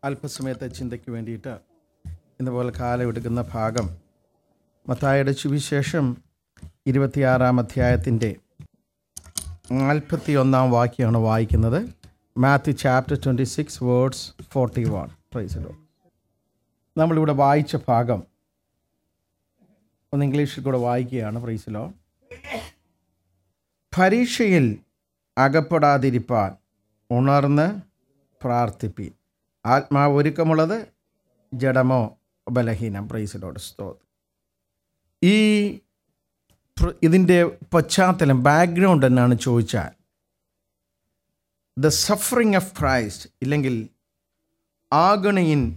അല്പസമയത്തെ ചിന്തയ്ക്ക് വേണ്ടിയിട്ട് ഇന്നുപോലെ കാലം എടുക്കുന്ന ഭാഗം മത്തായുടെ സുവിശേഷം ഇരുപത്തിയാറാം അധ്യായത്തിൻ്റെ നാൽപ്പത്തി ഒന്നാം വാക്യമാണ് വായിക്കുന്നത് Matthew chapter twenty six words forty one praise the Lord നമ്മളിവിടെ വായിച്ച ഭാഗം ഒന്ന് ഇംഗ്ലീഷിൽ കൂടെ വായിക്കുകയാണ് പ്രൈസിലോ പരീക്ഷയിൽ അകപ്പെടാതിരിപ്പാൻ ഉണർന്ന് പ്രാർത്ഥിപ്പീൻ ആത്മാവ് ഒരുക്കമുള്ളത് ജഡമോ ബലഹീനം പ്രൈസിലോട് സ്തോത്രം ഈ പ്ര- ഇതിൻ്റെ പശ്ചാത്തലം ബാക്ക്ഗ്രൗണ്ട് എന്നാണ് ചോദിച്ചാൽ ദ സഫറിങ് ഓഫ് ക്രൈസ്റ്റ് ഇല്ലെങ്കിൽ agony in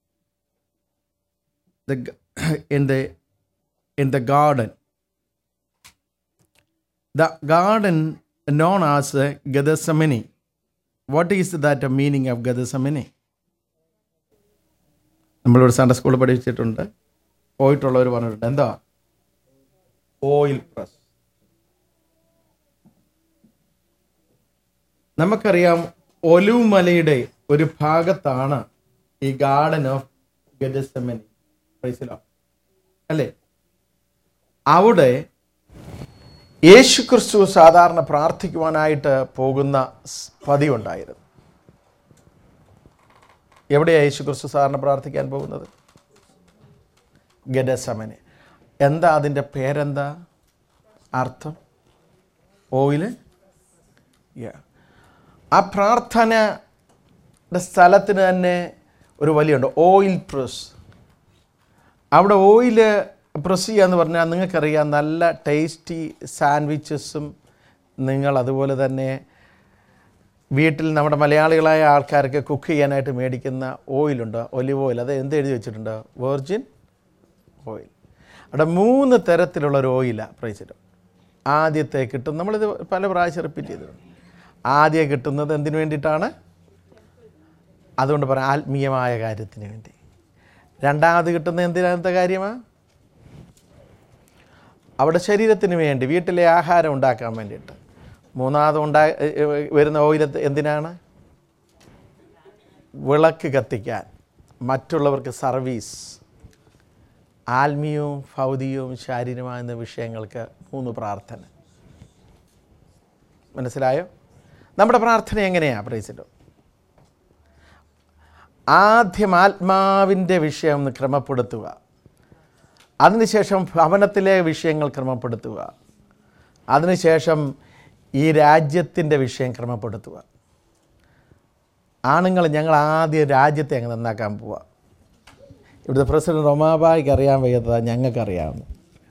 the in the in the garden the garden known as Gethsemane what is that meaning of Gethsemane നമ്മളിവിടെ സൺഡേ സ്കൂളിൽ പഠിച്ചിട്ടുണ്ട് പോയിട്ടുള്ളവർ പറഞ്ഞിട്ടുണ്ട് എന്താ ഓയിൽ പ്രസ് നമുക്കറിയാം ഒലുമലയുടെ ഒരു ഭാഗത്താണ് ഈ ഗാർഡൻ ഓഫ് ഗജസമനി പ്രൈസിലോ അല്ലേ അവിടെ യേശു ക്രിസ്തു സാധാരണ പ്രാർത്ഥിക്കുവാനായിട്ട് പോകുന്ന സ് പതിവുണ്ടായിരുന്നു എവിടെയാണ് യേശു ക്രിസ്തു സാധാരണ പ്രാർത്ഥിക്കാൻ പോകുന്നത് ഗഡസമന് എന്താ അതിൻ്റെ പേരെന്താ അർത്ഥം ഓയില് Yeah. ആ പ്രാർത്ഥനയുടെ സ്ഥലത്തിന് തന്നെ ഒരു വലിയുണ്ട് ഓയിൽ പ്രസ് അവിടെ ഓയില് പ്രസ് ചെയ്യുക എന്ന് പറഞ്ഞാൽ നിങ്ങൾക്കറിയാം നല്ല ടേസ്റ്റി സാൻഡ്വിച്ചസും നിങ്ങൾ അതുപോലെ തന്നെ വീട്ടിൽ നമ്മുടെ മലയാളികളായ ആൾക്കാർക്ക് കുക്ക് ചെയ്യാനായിട്ട് മേടിക്കുന്ന ഓയിലുണ്ട് ഒലിവ് ഓയിൽ അത് എന്ത് എഴുതി വെച്ചിട്ടുണ്ട് വെർജിൻ ഓയിൽ അവിടെ മൂന്ന് തരത്തിലുള്ള ഒരു ഓയിലാണ് പ്രൈസിലും ആദ്യത്തെ കിട്ടും നമ്മളിത് പല പ്രാവശ്യം റിപ്പീറ്റ് ചെയ്തിട്ടുണ്ട് ആദ്യം കിട്ടുന്നത് എന്തിനു വേണ്ടിയിട്ടാണ് അതുകൊണ്ട് പറയാം ആത്മീയമായ കാര്യത്തിന് വേണ്ടി രണ്ടാമത് കിട്ടുന്നത് എന്തിനകത്തെ കാര്യമാണ് അവിടെ ശരീരത്തിന് വേണ്ടി വീട്ടിലെ ആഹാരം ഉണ്ടാക്കാൻ വേണ്ടിയിട്ട് മൂന്നാമത് ഉണ്ടാ വരുന്ന ഓയിൽ എന്തിനാണ് വിളക്ക് കത്തിക്കാൻ മറ്റുള്ളവർക്ക് സർവീസ് ആത്മീയവും ഭൗതികവും ശാരീരമായ വിഷയങ്ങൾക്ക് മൂന്ന് പ്രാർത്ഥന മനസ്സിലായോ നമ്മുടെ പ്രാർത്ഥന എങ്ങനെയാണ് പ്രൈസിലോ ആദ്യം ആത്മാവിൻ്റെ വിഷയം ഒന്ന് ക്രമപ്പെടുത്തുക അതിനുശേഷം ഭവനത്തിലെ വിഷയങ്ങൾ ക്രമപ്പെടുത്തുക അതിനുശേഷം ഈ രാജ്യത്തിൻ്റെ വിഷയം ക്രമപ്പെടുത്തുക ആണുങ്ങൾ ഞങ്ങൾ ആദ്യം രാജ്യത്തെ അങ്ങ് നന്നാക്കാൻ പോവുക ഇവിടുത്തെ പ്രസിഡന്റ് റൊമാബായിക്ക് അറിയാൻ വയ്യാത്തതാണ് ഞങ്ങൾക്കറിയാവുന്നത്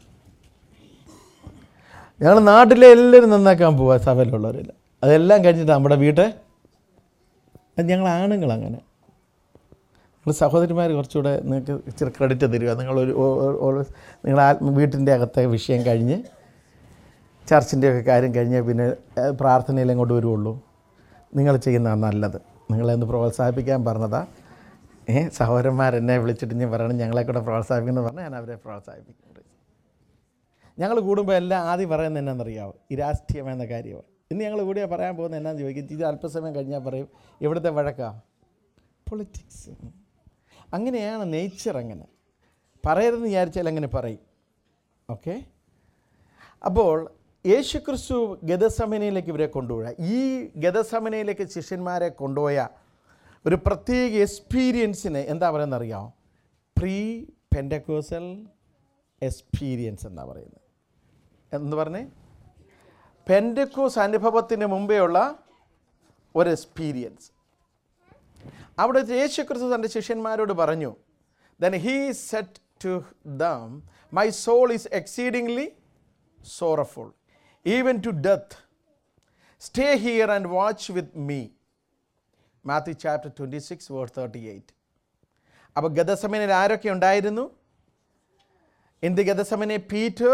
ഞങ്ങൾ നാട്ടിലെ എല്ലാവരും നന്നാക്കാൻ പോവുക സഭയിലുള്ളവരില്ല അതെല്ലാം കഴിഞ്ഞിട്ട് നമ്മുടെ വീട്ട് അത് ഞങ്ങൾ ആണുങ്ങൾ അങ്ങനെ നിങ്ങൾ സഹോദരിമാർ കുറച്ചുകൂടെ നിങ്ങൾക്ക് ഇച്ചിരി ക്രെഡിറ്റ് തരിക നിങ്ങളൊരു നിങ്ങൾ ആത്മ വീട്ടിൻ്റെ അകത്തെ വിഷയം കഴിഞ്ഞ് ചർച്ചിൻ്റെയൊക്കെ കാര്യം കഴിഞ്ഞ് പിന്നെ ഏഹ്, പ്രാർത്ഥനയിൽ എങ്ങോട്ട് വരുള്ളൂ നിങ്ങൾ ചെയ്യുന്നതാണ് നല്ലത് നിങ്ങളെ ഒന്ന് പ്രോത്സാഹിപ്പിക്കാൻ പറഞ്ഞതാ ഏ സഹോദരന്മാർ എന്നെ വിളിച്ചിട്ട് ഞാൻ പറയണം ഞങ്ങളെ കൂടെ പ്രോത്സാഹിപ്പിക്കുന്നു പറഞ്ഞാൽ ഞാൻ അവരെ പ്രോത്സാഹിപ്പിക്കുന്നുണ്ട് ഞങ്ങൾ കൂടുമ്പോൾ എല്ലാം ആദ്യം പറയുന്നത് എന്നാണെന്നറിയാമോ ഈ രാഷ്ട്രീയമെന്ന കാര്യമാണ് ഇന്ന് ഞങ്ങൾ കൂടിയാ പറയാൻ പോകുന്നത് എന്നാന്ന് ചോദിക്കും ഇത് അല്പസമയം കഴിഞ്ഞാൽ പറയും ഇവിടുത്തെ വഴക്കാ പൊളിറ്റിക്സ് അങ്ങനെയാണ് നേച്ചർ അങ്ങനെ പറയരുതെന്ന് വിചാരിച്ചാൽ അങ്ങനെ പറയും ഓക്കെ അപ്പോൾ യേശു ക്രിസ്തു ഗതസമനയിലേക്ക് ഇവരെ കൊണ്ടുപോയ ഈ ഗതസമനയിലേക്ക് ശിഷ്യന്മാരെ കൊണ്ടുപോയ ഒരു പ്രത്യേക എക്സ്പീരിയൻസിന് എന്താ പറയുന്നത് അറിയാമോ പ്രീ പെൻഡക്കോസൽ എക്സ്പീരിയൻസ് എന്നാ പറയുന്നത് എന്ന് പറഞ്ഞേ പെൻഡക്കോസ് അനുഭവത്തിന് മുമ്പേ ഉള്ള ഒരു എക്സ്പീരിയൻസ് അവിടെ യേശു ക്രിസ്തു തൻ്റെ ശിഷ്യന്മാരോട് പറഞ്ഞു then he said to them my soul is exceedingly sorrowful even to death stay here and watch with me Matthew chapter twenty six word thirty eight അപ്പോൾ ഗതസമനിൽ ആരൊക്കെ ഉണ്ടായിരുന്നു in the Gethsemane Peter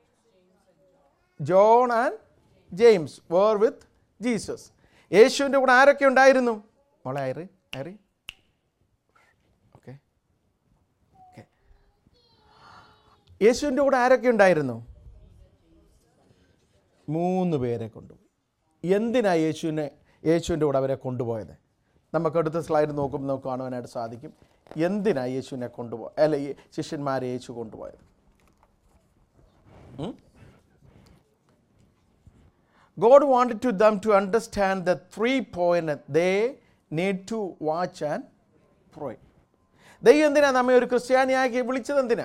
John and James were with Jesus യേശുവിൻ്റെ കൂടെ ആരൊക്കെ ഉണ്ടായിരുന്നു മോളെ ഐറി ഐറി okay okay യേശുവിൻ്റെ കൂടെ ആരൊക്കെ ഉണ്ടായിരുന്നു മൂന്ന് പേരെ കൊണ്ടുപോയി എന്തിനാ യേശുവിനെ യേശുവിൻ്റെ കൂടെ അവരെ കൊണ്ടുപോയത് നമുക്ക് അടുത്ത സ്ലൈഡ് നോക്കുമ്പോൾ നമുക്ക് കാണുവാനായിട്ട് സാധിക്കും എന്തിനാ യേശുവിനെ കൊണ്ടുപോയ അല്ല ഈ ശിഷ്യന്മാരെ യേശു കൊണ്ടുപോയത് God wanted to them to understand the three point they need to watch and pray. ദൈവം എന്തിനാ നമ്മെ ഒരു ക്രിസ്ത്യാനിയാക്കി വിളിച്ചത് എന്തിനാ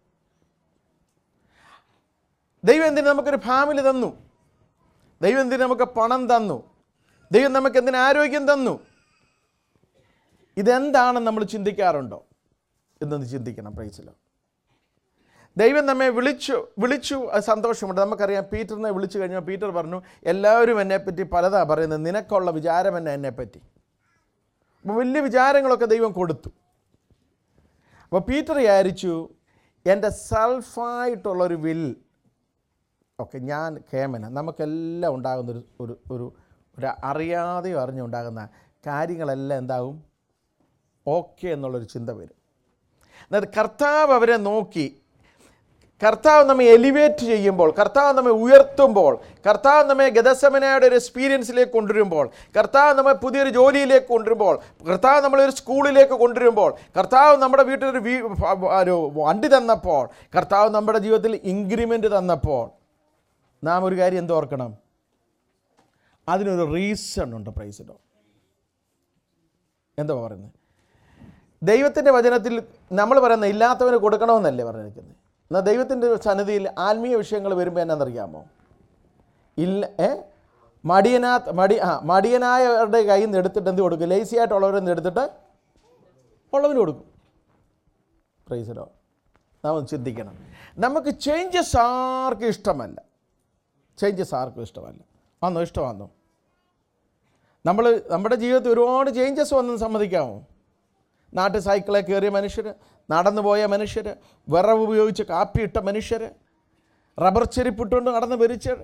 ദൈവം എന്തിനാ നമുക്കൊരു ഫാമിലി തന്നു ദൈവം എന്തിനാ നമുക്ക് പണം തന്നു ദൈവം നമുക്ക് എന്തിനാ ആരോഗ്യം തന്നു ഇതെന്താണെന്ന് നമ്മൾ ചിന്തിക്കാറുണ്ടോ എന്നൊന്ന് ചിന്തിക്കണം പ്രൈസിലോ ദൈവം നമ്മെ വിളിച്ചു വിളിച്ചു അത് സന്തോഷമുണ്ട് നമുക്കറിയാം പീറ്ററിനെ വിളിച്ചു കഴിഞ്ഞാൽ പീറ്റർ പറഞ്ഞു എല്ലാവരും എന്നെപ്പറ്റി പലതാ പറയുന്നത് നിനക്കുള്ള വിചാരം എന്നെ എന്നെപ്പറ്റി അപ്പോൾ വലിയ വിചാരങ്ങളൊക്കെ ദൈവം കൊടുത്തു അപ്പോൾ പീറ്റർ വിചാരിച്ചു എൻ്റെ സെൽഫായിട്ടുള്ളൊരു വിൽ ഓക്കെ ഞാൻ കേമന നമുക്കെല്ലാം ഉണ്ടാകുന്നൊരു ഒരു ഒരു ഒരു അറിയാതെയോ അറിഞ്ഞുണ്ടാകുന്ന കാര്യങ്ങളെല്ലാം എന്താകും ഓക്കെ എന്നുള്ളൊരു ചിന്ത വരും അതായത് കർത്താവ് അവരെ നോക്കി കർത്താവ് നമ്മെ എലിവേറ്റ് ചെയ്യുമ്പോൾ കർത്താവ് നമ്മെ ഉയർത്തുമ്പോൾ കർത്താവ് നമ്മെ ഗതസമനയുടെ ഒരു എക്സ്പീരിയൻസിലേക്ക് കൊണ്ടുവരുമ്പോൾ കർത്താവ് നമ്മെ പുതിയൊരു ജോലിയിലേക്ക് കൊണ്ടുവരുമ്പോൾ കർത്താവ് നമ്മളൊരു സ്കൂളിലേക്ക് കൊണ്ടുവരുമ്പോൾ കർത്താവ് നമ്മുടെ വീട്ടിലൊരു വീ ഒരു വണ്ടി തന്നപ്പോൾ കർത്താവ് നമ്മുടെ ജീവിതത്തിൽ ഇൻക്രിമെൻ്റ് തന്നപ്പോൾ നാം ഒരു കാര്യം എന്തോർക്കണം അതിനൊരു റീസൺ ഉണ്ട് പ്രൈസിലോ എന്താ പറയുന്നത് ദൈവത്തിൻ്റെ വചനത്തിൽ നമ്മൾ പറയുന്ന ഇല്ലാത്തവന് കൊടുക്കണമെന്നല്ലേ പറഞ്ഞിരിക്കുന്നത് എന്നാൽ ദൈവത്തിൻ്റെ സന്നിധിയിൽ ആത്മീയ വിഷയങ്ങൾ വരുമ്പോൾ എന്നാണെന്നറിയാമോ ഇല്ല ഏ മടിയനാ മടി ആ മടിയനായവരുടെ കയ്യിൽ നിന്ന് എടുത്തിട്ട് എന്ത് കൊടുക്കും ലേസി ആയിട്ടുള്ളവരിൽ നിന്ന് എടുത്തിട്ട് ഉള്ളവന് കൊടുക്കും പ്രൈസിലോ നാം ഒന്ന് ചിന്തിക്കണം നമുക്ക് ചേഞ്ചസ് ആർക്കും ഇഷ്ടമല്ല ചേഞ്ചസ് ആർക്കും ഇഷ്ടമല്ല വന്നോ ഇഷ്ടമാണോ നമ്മൾ നമ്മുടെ ജീവിതത്തിൽ ഒരുപാട് ചേഞ്ചസ് വന്നെന്ന് സമ്മതിക്കാമോ നാട്ടിൽ സൈക്കിളെ കയറിയ മനുഷ്യർ നടന്നു പോയ മനുഷ്യർ വിറവ് ഉപയോഗിച്ച് കാപ്പിയിട്ട മനുഷ്യർ റബ്ബർ ചെരിപ്പിട്ടുകൊണ്ട് നടന്ന് ഭരിച്ചർ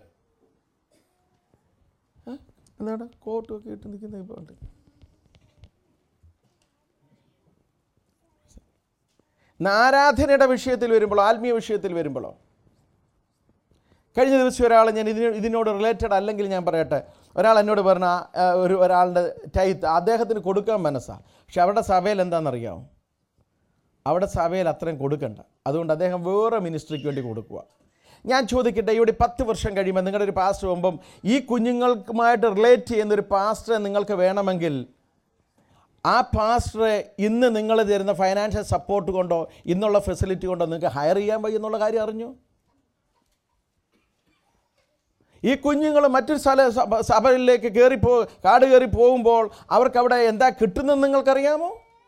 എന്താണ് കോട്ടൊക്കെ ഇട്ട് നിൽക്കുന്ന ഇപ്പോൾ ഉണ്ട് ആരാധനയുടെ വിഷയത്തിൽ വരുമ്പോഴോ ആത്മീയ വിഷയത്തിൽ വരുമ്പോഴോ കഴിഞ്ഞ ദിവസം ഒരാൾ ഞാൻ ഇതിന് ഇതിനോട് റിലേറ്റഡ് അല്ലെങ്കിൽ ഞാൻ പറയട്ടെ ഒരാൾ എന്നോട് പറഞ്ഞ ആ, ഒരു ഒരാളുടെ ടൈത്ത് അദ്ദേഹത്തിന് കൊടുക്കാൻ മനസ്സാണ് പക്ഷെ അവരുടെ സഭയിൽ എന്താണെന്നറിയാമോ അവിടെ സഭയിൽ അത്രയും കൊടുക്കണ്ട അതുകൊണ്ട് അദ്ദേഹം വേറെ മിനിസ്ട്രിക്ക് വേണ്ടി കൊടുക്കുക ഞാൻ ചോദിക്കട്ടെ ഇവിടെ പത്ത് വർഷം കഴിയുമ്പോൾ നിങ്ങളുടെ ഒരു പാസ്റ്റർ പോകുമ്പം ഈ കുഞ്ഞുങ്ങൾക്കുമായിട്ട് റിലേറ്റ് ചെയ്യുന്ന ഒരു പാസ്റ്ററെ നിങ്ങൾക്ക് വേണമെങ്കിൽ ആ പാസ്റ്ററെ ഇന്ന് നിങ്ങൾ തരുന്ന ഫൈനാൻഷ്യൽ സപ്പോർട്ട് കൊണ്ടോ ഇന്നുള്ള ഫെസിലിറ്റി കൊണ്ടോ നിങ്ങൾക്ക് ഹയർ ചെയ്യാൻ വയ്യ എന്നുള്ള കാര്യം അറിഞ്ഞു ഈ കുഞ്ഞുങ്ങൾ മറ്റൊരു സ്ഥല സഭ- സഭയിലേക്ക് കയറിപ്പോ കാട് കയറി പോകുമ്പോൾ അവർക്ക് അവിടെ എന്താ കിട്ടുന്നതെന്ന് നിങ്ങൾക്കറിയാമോ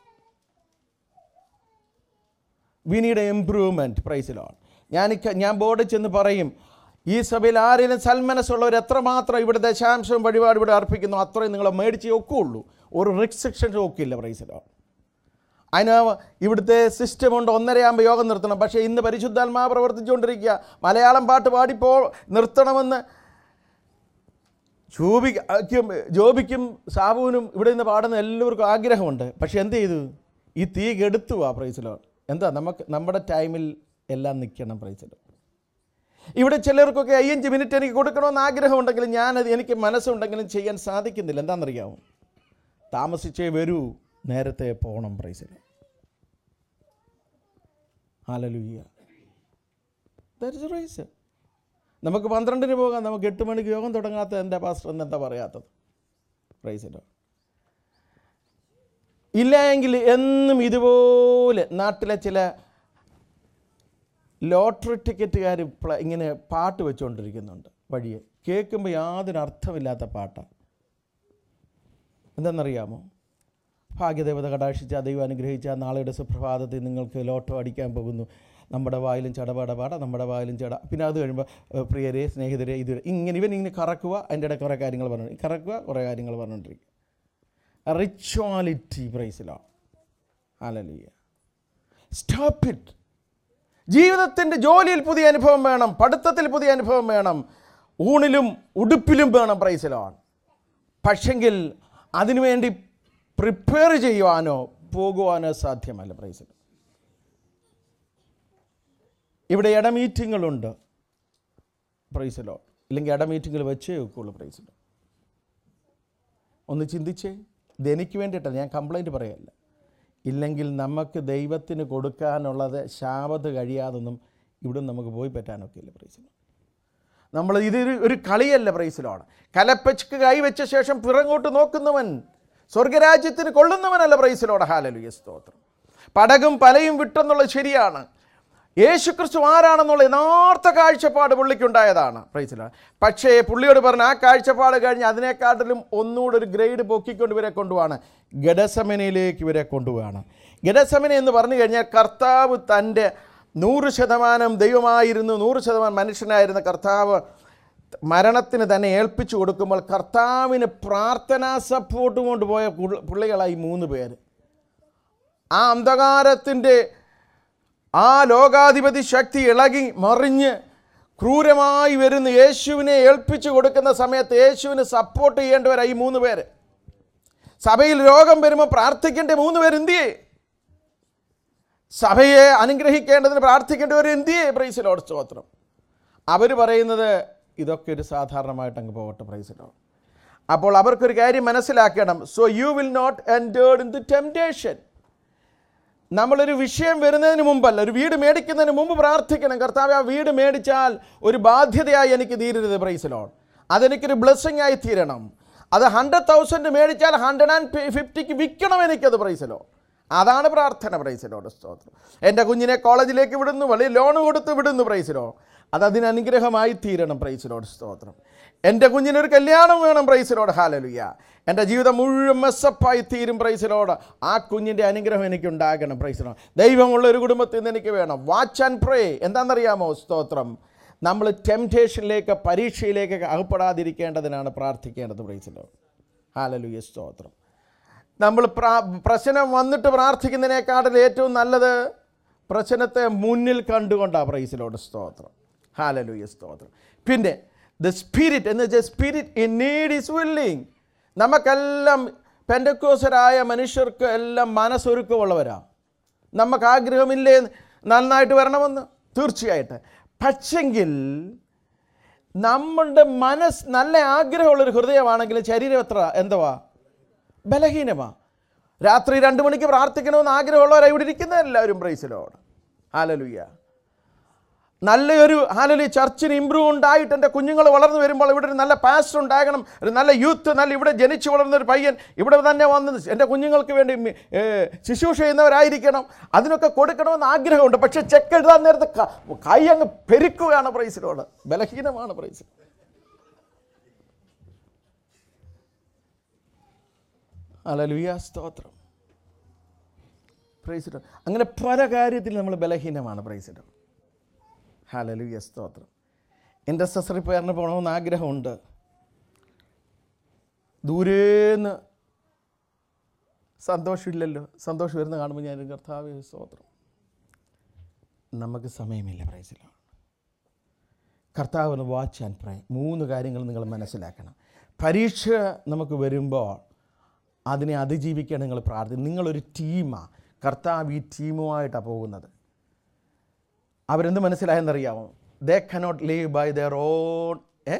വി നീഡ് ഇംപ്രൂവ്മെൻറ്റ് പ്രൈസിലാണ് ഞാൻ ഇക്ക- ഞാൻ ബോർഡിൽ ചെന്ന് പറയും ഈ സഭയിൽ ആരെങ്കിലും സൽമനസ്സുള്ളവർ എത്രമാത്രം ഇവിടെ ദശാംശം വഴിപാട് ഇവിടെ അർപ്പിക്കുന്നു അത്രയും നിങ്ങൾ മേടിച്ചേ ഒക്കുള്ളൂ ഒരു റിസ്ട്രിക്ഷൻസും ഒക്കില്ല പ്രൈസിലാണ് അതിന് ഇവിടുത്തെ സിസ്റ്റം ഉണ്ട് ഒന്നരയാകുമ്പോൾ യോഗം നിർത്തണം പക്ഷേ ഇന്ന് പരിശുദ്ധാത്മാ പ്രവർത്തിച്ചുകൊണ്ടിരിക്കുക മലയാളം പാട്ട് പാടിപ്പോ നിർത്തണമെന്ന് ജോബിക്കും ജോബിക്കും സാബുവിനും ഇവിടെ നിന്ന് പാടുന്ന എല്ലാവർക്കും ആഗ്രഹമുണ്ട് പക്ഷെ എന്ത് ചെയ്തു ഈ തീ കെടുത്തു ആ പ്രൈസിലോ എന്താ നമുക്ക് നമ്മുടെ ടൈമിൽ എല്ലാം നിൽക്കണം പ്രൈസിലോ ഇവിടെ ചിലർക്കൊക്കെ അയ്യഞ്ച് മിനിറ്റ് എനിക്ക് കൊടുക്കണമെന്ന് ആഗ്രഹമുണ്ടെങ്കിലും ഞാനത് എനിക്ക് മനസ്സുണ്ടെങ്കിലും ചെയ്യാൻ സാധിക്കുന്നില്ല എന്താണെന്നറിയാമോ താമസിച്ചേ വരൂ നേരത്തെ പോകണം പ്രൈസിലോ ഹാലലുയ്യ ദാറ്റ് ഇസ് റൈസ് നമുക്ക് പന്ത്രണ്ടിന് പോകാം നമുക്ക് എട്ട് മണിക്ക് യോഗം തുടങ്ങാത്ത എൻ്റെ പാസ്റ്റർ എന്ന് എന്താ പറയാത്തത് പ്രൈസിലോ ഇല്ല എങ്കിൽ എന്നും ഇതുപോലെ നാട്ടിലെ ചില ലോട്ടറി ടിക്കറ്റുകാർ ഇങ്ങനെ പാട്ട് വെച്ചുകൊണ്ടിരിക്കുന്നുണ്ട് വഴിയെ കേൾക്കുമ്പോൾ യാതൊരു അർത്ഥമില്ലാത്ത പാട്ടാണ് എന്താണെന്നറിയാമോ ഭാഗ്യദേവത കടാക്ഷിച്ച ദൈവം അനുഗ്രഹിച്ച നാളെയുടെ സുപ്രഭാതത്തിൽ നിങ്ങൾക്ക് ലോട്ടോ അടിക്കാൻ പോകുന്നു നമ്മുടെ വായിലും ചടപടപാട നമ്മുടെ വായിലും ചട പിന്നെ അത് കഴിയുമ്പോൾ ഏഹ്, പ്രിയരെ സ്നേഹിതരെ ഇത് ഇങ്ങനെ ഇവൻ ഇങ്ങനെ കറക്കുക അതിൻ്റെ ഇടയിൽ കുറേ കാര്യങ്ങൾ പറഞ്ഞു കറക്കുക കുറേ കാര്യങ്ങൾ പറഞ്ഞുകൊണ്ടിരിക്കുക റിച്വാലിറ്റി പ്രൈസിലാണ് അലലിയ സ്റ്റോപ്പ് ഇറ്റ് ജീവിതത്തിൻ്റെ ജോലിയിൽ പുതിയ അനുഭവം വേണം പഠിത്തത്തിൽ പുതിയ അനുഭവം വേണം ഊണിലും ഉടുപ്പിലും വേണം പ്രൈസിലാണ് പക്ഷെങ്കിൽ അതിനുവേണ്ടി പ്രിപ്പയർ ചെയ്യുവാനോ പോകുവാനോ സാധ്യമല്ല പ്രൈസിൽ ഇവിടെ ഇട മീറ്റിങ്ങുകളുണ്ട് പ്രൈസിലോ ഇല്ലെങ്കിൽ ഇട മീറ്റിങ്ങിൽ വെച്ചേ വെക്കുള്ളൂ പ്രൈസിലോ ഒന്ന് ചിന്തിച്ചേ ഇതെനിക്ക് വേണ്ടിയിട്ടല്ല ഞാൻ കംപ്ലൈൻറ്റ് പറയല്ല ഇല്ലെങ്കിൽ നമുക്ക് ദൈവത്തിന് കൊടുക്കാനുള്ളത് ശാപത്ത് കഴിയാതൊന്നും ഇവിടെ നമുക്ക് പോയി പറ്റാനൊക്കെ ഇല്ല പ്രൈസിന് നമ്മൾ ഇതൊരു ഒരു കളിയല്ല പ്രൈസിലാണ് കലപ്പച്ച് കൈവച്ച ശേഷം പിറങ്ങോട്ട് നോക്കുന്നവൻ സ്വർഗരാജ്യത്തിന് കൊള്ളുന്നവനല്ല പ്രൈസിലോട് ഹാലലുയ സ്തോത്രം പടകും പലയും വിട്ടെന്നുള്ളത് ശരിയാണ് യേശു ക്രിസ്തു ആരാണെന്നുള്ള യഥാർത്ഥ കാഴ്ചപ്പാട് പുള്ളിക്കുണ്ടായതാണ് പ്രൈസിലാണ് പക്ഷേ പുള്ളിയോട് പറഞ്ഞ ആ കാഴ്ചപ്പാട് കഴിഞ്ഞ് അതിനെക്കാട്ടിലും ഒന്നുകൂടെ ഒരു ഗ്രേഡ് പൊക്കിക്കൊണ്ട് ഇവരെ കൊണ്ടുപോവാണ് ഗഡസമനയിലേക്ക് ഇവരെ കൊണ്ടുപോവാണ് ഗഡസമന എന്ന് പറഞ്ഞു കഴിഞ്ഞാൽ കർത്താവ് തൻ്റെ നൂറ് ശതമാനം ദൈവമായിരുന്നു നൂറ് ശതമാനം മനുഷ്യനായിരുന്ന കർത്താവ് മരണത്തിന് തന്നെ ഏൽപ്പിച്ചു കൊടുക്കുമ്പോൾ കർത്താവിന് പ്രാർത്ഥനാ സപ്പോർട്ട് കൊണ്ടുപോയ പുള്ള- പുള്ളികളായി മൂന്ന് പേര് ആ അന്ധകാരത്തിൻ്റെ ആ ലോകാധിപതി ശക്തി ഇളകി മറിഞ്ഞ് ക്രൂരമായി വരുന്ന യേശുവിനെ ഏൽപ്പിച്ചു കൊടുക്കുന്ന സമയത്ത് യേശുവിന് സപ്പോർട്ട് ചെയ്യേണ്ടവരായി ഈ മൂന്ന് പേര് സഭയിൽ രോഗം വരുമ്പോൾ പ്രാർത്ഥിക്കേണ്ട മൂന്ന് പേര് എന്തിയേ സഭയെ അനുഗ്രഹിക്കേണ്ടതിന് പ്രാർത്ഥിക്കേണ്ടവർ എന്തിയേ പ്രൈസിലോട് സ്തോത്രം അവർ പറയുന്നത് ഇതൊക്കെ ഒരു സാധാരണമായിട്ട് അങ്ങ് പോകട്ടെ പ്രൈസിലോ അപ്പോൾ അവർക്കൊരു കാര്യം മനസ്സിലാക്കണം so you will not entered in the temptation നമ്മളൊരു വിഷയം വരുന്നതിന് മുമ്പല്ല ഒരു വീട് മേടിക്കുന്നതിന് മുമ്പ് പ്രാർത്ഥിക്കണം കർത്താവ് ആ വീട് മേടിച്ചാൽ ഒരു ബാധ്യതയായി എനിക്ക് തീരരുത് പ്രൈസിലോൺ അതെനിക്കൊരു ബ്ലെസ്സിങ് ആയി തീരണം അത് ഹൺഡ്രഡ് തൗസൻഡ് മേടിച്ചാൽ ഹൺഡ്രഡ് ആൻഡ് ഫിഫ്റ്റിക്ക് വിൽക്കണം എനിക്കത് പ്രൈസിലോ അതാണ് പ്രാർത്ഥന പ്രൈസിലോട് സ്തോത്രം എൻ്റെ കുഞ്ഞിനെ കോളേജിലേക്ക് വിടുന്നു വലിയ ലോൺ കൊടുത്ത് വിടുന്നു പ്രൈസിലോ അത് അതിന് അനുഗ്രഹമായി തീരണം പ്രൈസിലോട് സ്തോത്രം എൻ്റെ കുഞ്ഞിനൊരു കല്യാണം വേണം പ്രൈസിലോട് ഹാലലുയ എൻ്റെ ജീവിതം മുഴുവൻ മെസ്സപ്പായി തീരും പ്രൈസിലോട് ആ കുഞ്ഞിൻ്റെ അനുഗ്രഹം എനിക്ക് ഉണ്ടാകണം പ്രൈസിലോ ദൈവമുള്ള ഒരു കുടുംബത്തിൽ നിന്ന് എനിക്ക് വേണം വാച്ച് ആൻഡ് പ്രേ എന്താണെന്നറിയാമോ സ്തോത്രം നമ്മൾ ടെംപ്റ്റേഷനിലേക്ക് പരീക്ഷയിലേക്ക് അകപ്പെടാതിരിക്കേണ്ടതിനാണ് പ്രാർത്ഥിക്കേണ്ടത് പ്രൈസിലോ ഹാലലുയ സ്തോത്രം നമ്മൾ പ്രാ പ്രശ്നം വന്നിട്ട് പ്രാർത്ഥിക്കുന്നതിനേക്കാട്ടിൽ ഏറ്റവും നല്ലത് പ്രശ്നത്തെ മുന്നിൽ കണ്ടുകൊണ്ടാണ് പ്രൈസിലോട് സ്തോത്രം ഹാലലുയ സ്തോത്രം പിന്നെ ദ സ്പിരിറ്റ് എന്ന് വെച്ചാൽ spirit indeed is willing നമുക്കെല്ലാം പെൻഡക്കോസരായ മനുഷ്യർക്ക് എല്ലാം മനസ്സൊരുക്കമുള്ളവരാ നമുക്ക് ആഗ്രഹമില്ലേ നന്നായിട്ട് വരണമെന്ന് തീർച്ചയായിട്ട് പക്ഷെങ്കിൽ നമ്മളുടെ മനസ്സ് നല്ല ആഗ്രഹമുള്ളൊരു ഹൃദയമാണെങ്കിൽ ശരീരം എത്ര എന്തുവാ ബലഹീനമാ രാത്രി രണ്ട് മണിക്ക് പ്രാർത്ഥിക്കണമെന്ന് ആഗ്രഹമുള്ളവരാണ് ഇവിടെ ഇരിക്കുന്ന എല്ലാവരും പ്രൈസിലോട് ഹാലലുയ്യ നല്ലൊരു ഹാലലി ചർച്ചിന് ഇമ്പ്രൂവ് ഉണ്ടായിട്ട് എൻ്റെ കുഞ്ഞുങ്ങൾ വളർന്നു വരുമ്പോൾ ഇവിടെ ഒരു നല്ല പാസ്റ്റർ ഉണ്ടാകണം ഒരു നല്ല യൂത്ത് നല്ല ഇവിടെ ജനിച്ചു വളർന്ന ഒരു പയ്യൻ ഇവിടെ തന്നെ വന്ന് എൻ്റെ കുഞ്ഞുങ്ങൾക്ക് വേണ്ടി മി- ഏ, ശുശ്രൂഷ ചെയ്യുന്നവരായിരിക്കണം അതിനൊക്കെ കൊടുക്കണമെന്ന് ആഗ്രഹമുണ്ട് പക്ഷേ ചെക്ക് എഴുതാൻ നേരത്തെ ക- കൈ അങ്ങ് പെരുക്കുകയാണ് പ്രൈസിലോട് ബലഹീനമാണ് പ്രൈസ് അലലുയ സ്തോത്രം പ്രൈസിലോ അങ്ങനെ പല കാര്യത്തിൽ നമ്മൾ ബലഹീനമാണ് പ്രൈസിലോ ഹലലുയ സ്തോത്രം ഇൻഡസ്ട്രി പേരിന് പോകണമെന്ന് ആഗ്രഹമുണ്ട് ദൂരേന്ന് സന്തോഷമില്ലല്ലോ സന്തോഷം വരുന്ന കാണുമ്പോൾ ഞാൻ കർത്താവ് സ്തോത്രം നമുക്ക് സമയമില്ല പ്രൈസിലാണ് കർത്താവിന് വാച്ച് ആൻഡ് പ്രേ മൂന്ന് കാര്യങ്ങൾ നിങ്ങൾ മനസ്സിലാക്കണം പരീക്ഷ നമുക്ക് വരുമ്പോൾ അതിനെ അതിജീവിക്കാൻ നിങ്ങൾ പ്രാർത്ഥിക്കും നിങ്ങളൊരു ടീമാണ് കർത്താവ് ഈ ടീമുമായിട്ടാണ് പോകുന്നത് അവരെന്ത് മനസ്സിലായെന്നറിയാമോ they cannot live by their own a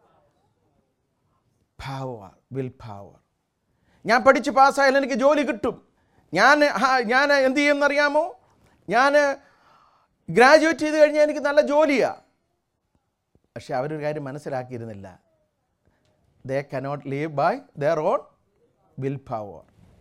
power will power ഞാൻ പഠിച്ച് പാസ്സായാലും എനിക്ക് ജോലി കിട്ടും ഞാൻ ഹാ- ഞാൻ എന്ത് ചെയ്യുമെന്നറിയാമോ ഞാൻ ഗ്രാജുവേറ്റ് ചെയ്ത് കഴിഞ്ഞാൽ എനിക്ക് നല്ല ജോലിയാണ് പക്ഷെ അവരൊരു കാര്യം മനസ്സിലാക്കിയിരുന്നില്ല they cannot live by their own will power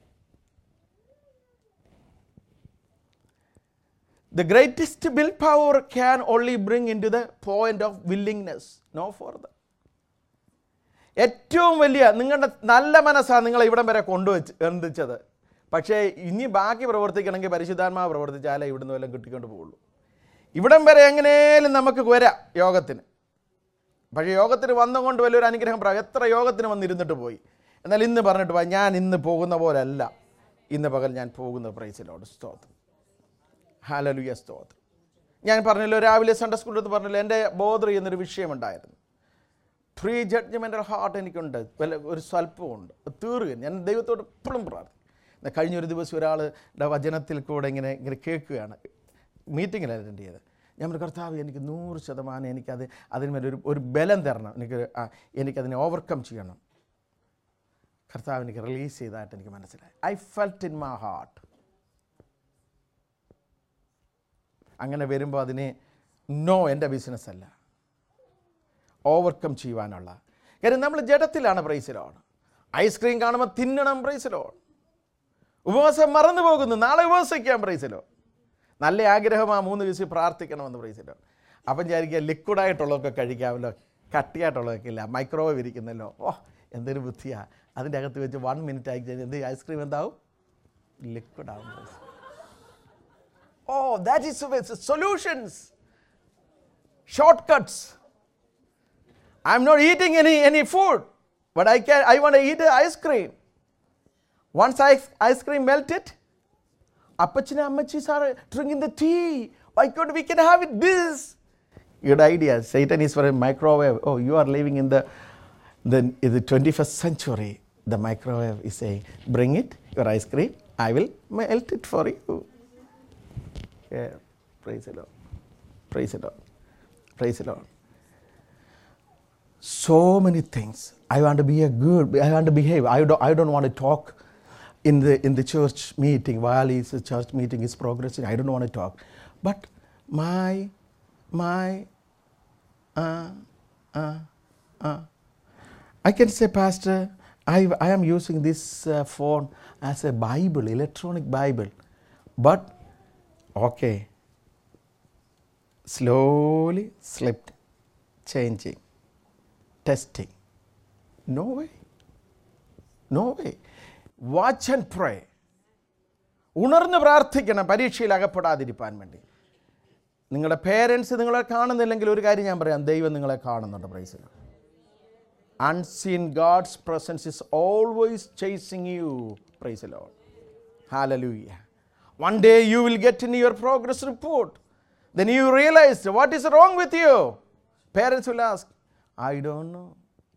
The greatest willpower can only bring into the point of willingness, no further. ഏറ്റവും വലിയ നിങ്ങളുടെ നല്ല മനസ്സാണ് നിങ്ങളെ ഇവിടം വരെ കൊണ്ടുവച്ച് എത്തിച്ചത് പക്ഷേ ഇനി ബാക്കി പ്രവർത്തിക്കണമെങ്കിൽ പരിശുദ്ധാത്മാവ് പ്രവർത്തിച്ചാലേ ഇവിടുന്ന് വല്ലതും കിട്ടിക്കൊണ്ട് പോവുള്ളൂ ഇവിടം വരെ എങ്ങനെയും നമുക്ക് വരാം യോഗത്തിന് പക്ഷേ യോഗത്തിന് വന്നുകൊണ്ട് വലിയൊരു അനുഗ്രഹം പ്രാ എത്ര യോഗത്തിന് വന്നിരുന്നിട്ട് പോയി എന്നാൽ ഇന്ന് പറഞ്ഞിട്ട് പോയി ഞാൻ ഇന്ന് പോകുന്ന പോലല്ല ഇന്ന് പകൽ ഞാൻ പോകുന്ന പ്രൈസിലോട് സ്തോത്രം ഹാലലുയ സ്തോത്രം ഞാൻ പറഞ്ഞല്ലോ രാവിലെ സൺഡേ സ്കൂളിൽ നിന്ന് പറഞ്ഞല്ലോ എൻ്റെ ബോധർ ചെയ്യുന്നൊരു വിഷയമുണ്ടായിരുന്നു പ്രീ ജഡ്ജ്മെൻ്റൽ ഹാർട്ട് എനിക്കുണ്ട് വല്ല ഒരു സ്വല്പമുണ്ട് തീറുക ഞാൻ ദൈവത്തോട് എപ്പോഴും പ്രാർത്ഥിക്കും എന്നാൽ കഴിഞ്ഞൊരു ദിവസം ഒരാളുടെ വചനത്തിൽ കൂടെ ഇങ്ങനെ ഇങ്ങനെ കേൾക്കുകയാണ് മീറ്റിങ്ങിൽ അറ്റൻഡ് ചെയ്ത് ഞാൻ പറഞ്ഞു കർത്താവ് എനിക്ക് നൂറ് ശതമാനം എനിക്കത് അതിന്മേൽ ഒരു ഒരു ബലം തരണം എനിക്ക് ആ, എനിക്കതിനെ ഓവർകം ചെയ്യണം കർത്താവ് എനിക്ക് റിലീസ് ചെയ്തതായിട്ട് എനിക്ക് മനസ്സിലായി I felt in my heart അങ്ങനെ വരുമ്പോൾ അതിനെ നോ എൻ്റെ ബിസിനസ് അല്ല ഓവർകം ചെയ്യുവാനുള്ള കാര്യം നമ്മൾ ജഡത്തിലാണ് പ്രൈസിലോൺ ഐസ്ക്രീം കാണുമ്പോൾ തിന്നണം പ്രൈസിലോൺ ഉപവാസം മറന്നു പോകുന്നു നാളെ ഉപവസിക്കാം പ്രൈസിലോ നല്ല ആഗ്രഹം ആ മൂന്ന് ദിവസം പ്രാർത്ഥിക്കണമെന്ന് പ്രൈസിലോ അപ്പം വിചാരിക്കുക ലിക്വിഡായിട്ടുള്ളതൊക്കെ കഴിക്കാമല്ലോ കട്ടിയായിട്ടുള്ളതൊക്കെ ഇല്ല മൈക്രോവേവ് ഇരിക്കുന്നല്ലോ ഓ എന്തൊരു ബുദ്ധിയാ അതിൻ്റെ അകത്ത് വെച്ച് വൺ മിനിറ്റ് ആയി കഴിഞ്ഞാൽ എന്ത് ഐസ്ക്രീം എന്താവും ലിക്വിഡ് ആവും oh that is solutions shortcuts I'm not eating any, any food, but I, can, I want to eat ice cream. Once ice, ice cream melted, Appachina Ammachis are drinking the tea. Why can't we can have it this? Good idea. Satan is for a microwave. Oh, you are living in the, the, in the 21st century. The microwave is saying, bring it, your ice cream. I will melt it for you. Yeah. Praise the Lord. Praise the Lord. Praise the Lord so many things. I want to be a good, I want to behave. I don't, I don't want to talk in the, in the church meeting while is the church meeting is progressing. I don't want to talk. But my, my, uh, uh, uh, I can say, Pastor, I, I am using this uh, phone as a Bible, electronic Bible. But, okay, slowly slipped, changing testing. No way. No way. Watch and pray. ഉണർന്ന് പ്രാർത്ഥിക്കണം പരീക്ഷയിൽ അകപ്പെടാതിരിക്കാൻ വേണ്ടി നിങ്ങളുടെ parents നിങ്ങളെ കാണുന്നില്ലെങ്കിൽ ഒരു കാര്യം ഞാൻ പറയാം ദൈവം നിങ്ങളെ കാണുന്നുണ്ട് praise the Lord unseen God's presence is always chasing you praise the Lord hallelujah one day you will get in your progress report then you realise what is wrong with you parents will ask I don't know.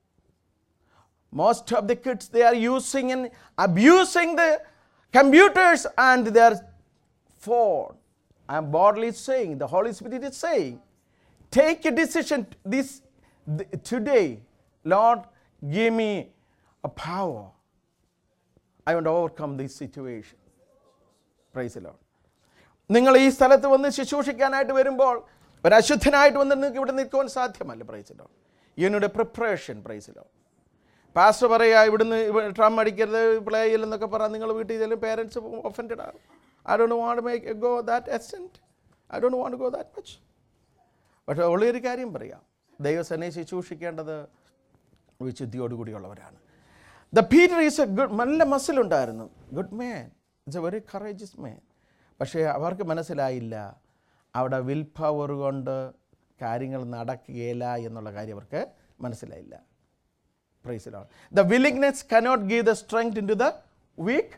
Most of the kids they are using and abusing the computers and their phone. I am boldly saying, the Holy Spirit is saying, take a decision this th- today. Lord, give me a power. I want to overcome this situation. Praise the Lord. നിങ്ങൾ ഈ സ്ഥലത്ത് വന്ന് ശുശ്രൂഷിക്കാനായിട്ട് വരുമ്പോൾ ഒരു അശുദ്ധനായിട്ട് വന്ന് നിങ്ങൾക്ക് ഇവിടെ നിൽക്കുവാൻ സാധ്യമല്ല പ്രൈസിലോ ഇതിനുടെ പ്രിപ്പറേഷൻ പ്രൈസിലോ പാസ്റ്റർ പറയുക ഇവിടുന്ന് ട്രം അടിക്കരുത് പ്ലേ ചെയ്യില്ലെന്നൊക്കെ പറഞ്ഞാൽ നിങ്ങൾ വീട്ടിൽ ചെല്ലും പേരൻസ് ഒഫൻഡഡ് ആകും I don't want make go that extent I don't want go that much പക്ഷേ ഉള്ളൊരു കാര്യം പറയാം ദൈവസനെ ശുശ്രൂഷിക്കേണ്ടത് വിശുദ്ധിയോടുകൂടിയുള്ളവരാണ് the Peter is a good നല്ല മസിലുണ്ടായിരുന്നു good man it's a very courageous man പക്ഷേ അവർക്ക് മനസ്സിലായില്ല അവിടെ വിൽ പവർ കൊണ്ട് കാര്യങ്ങൾ നടക്കുകയില്ല എന്നുള്ള കാര്യം അവർക്ക് മനസ്സിലായില്ല പ്രൈസിലാണ് the willingness cannot give the strength in to the weak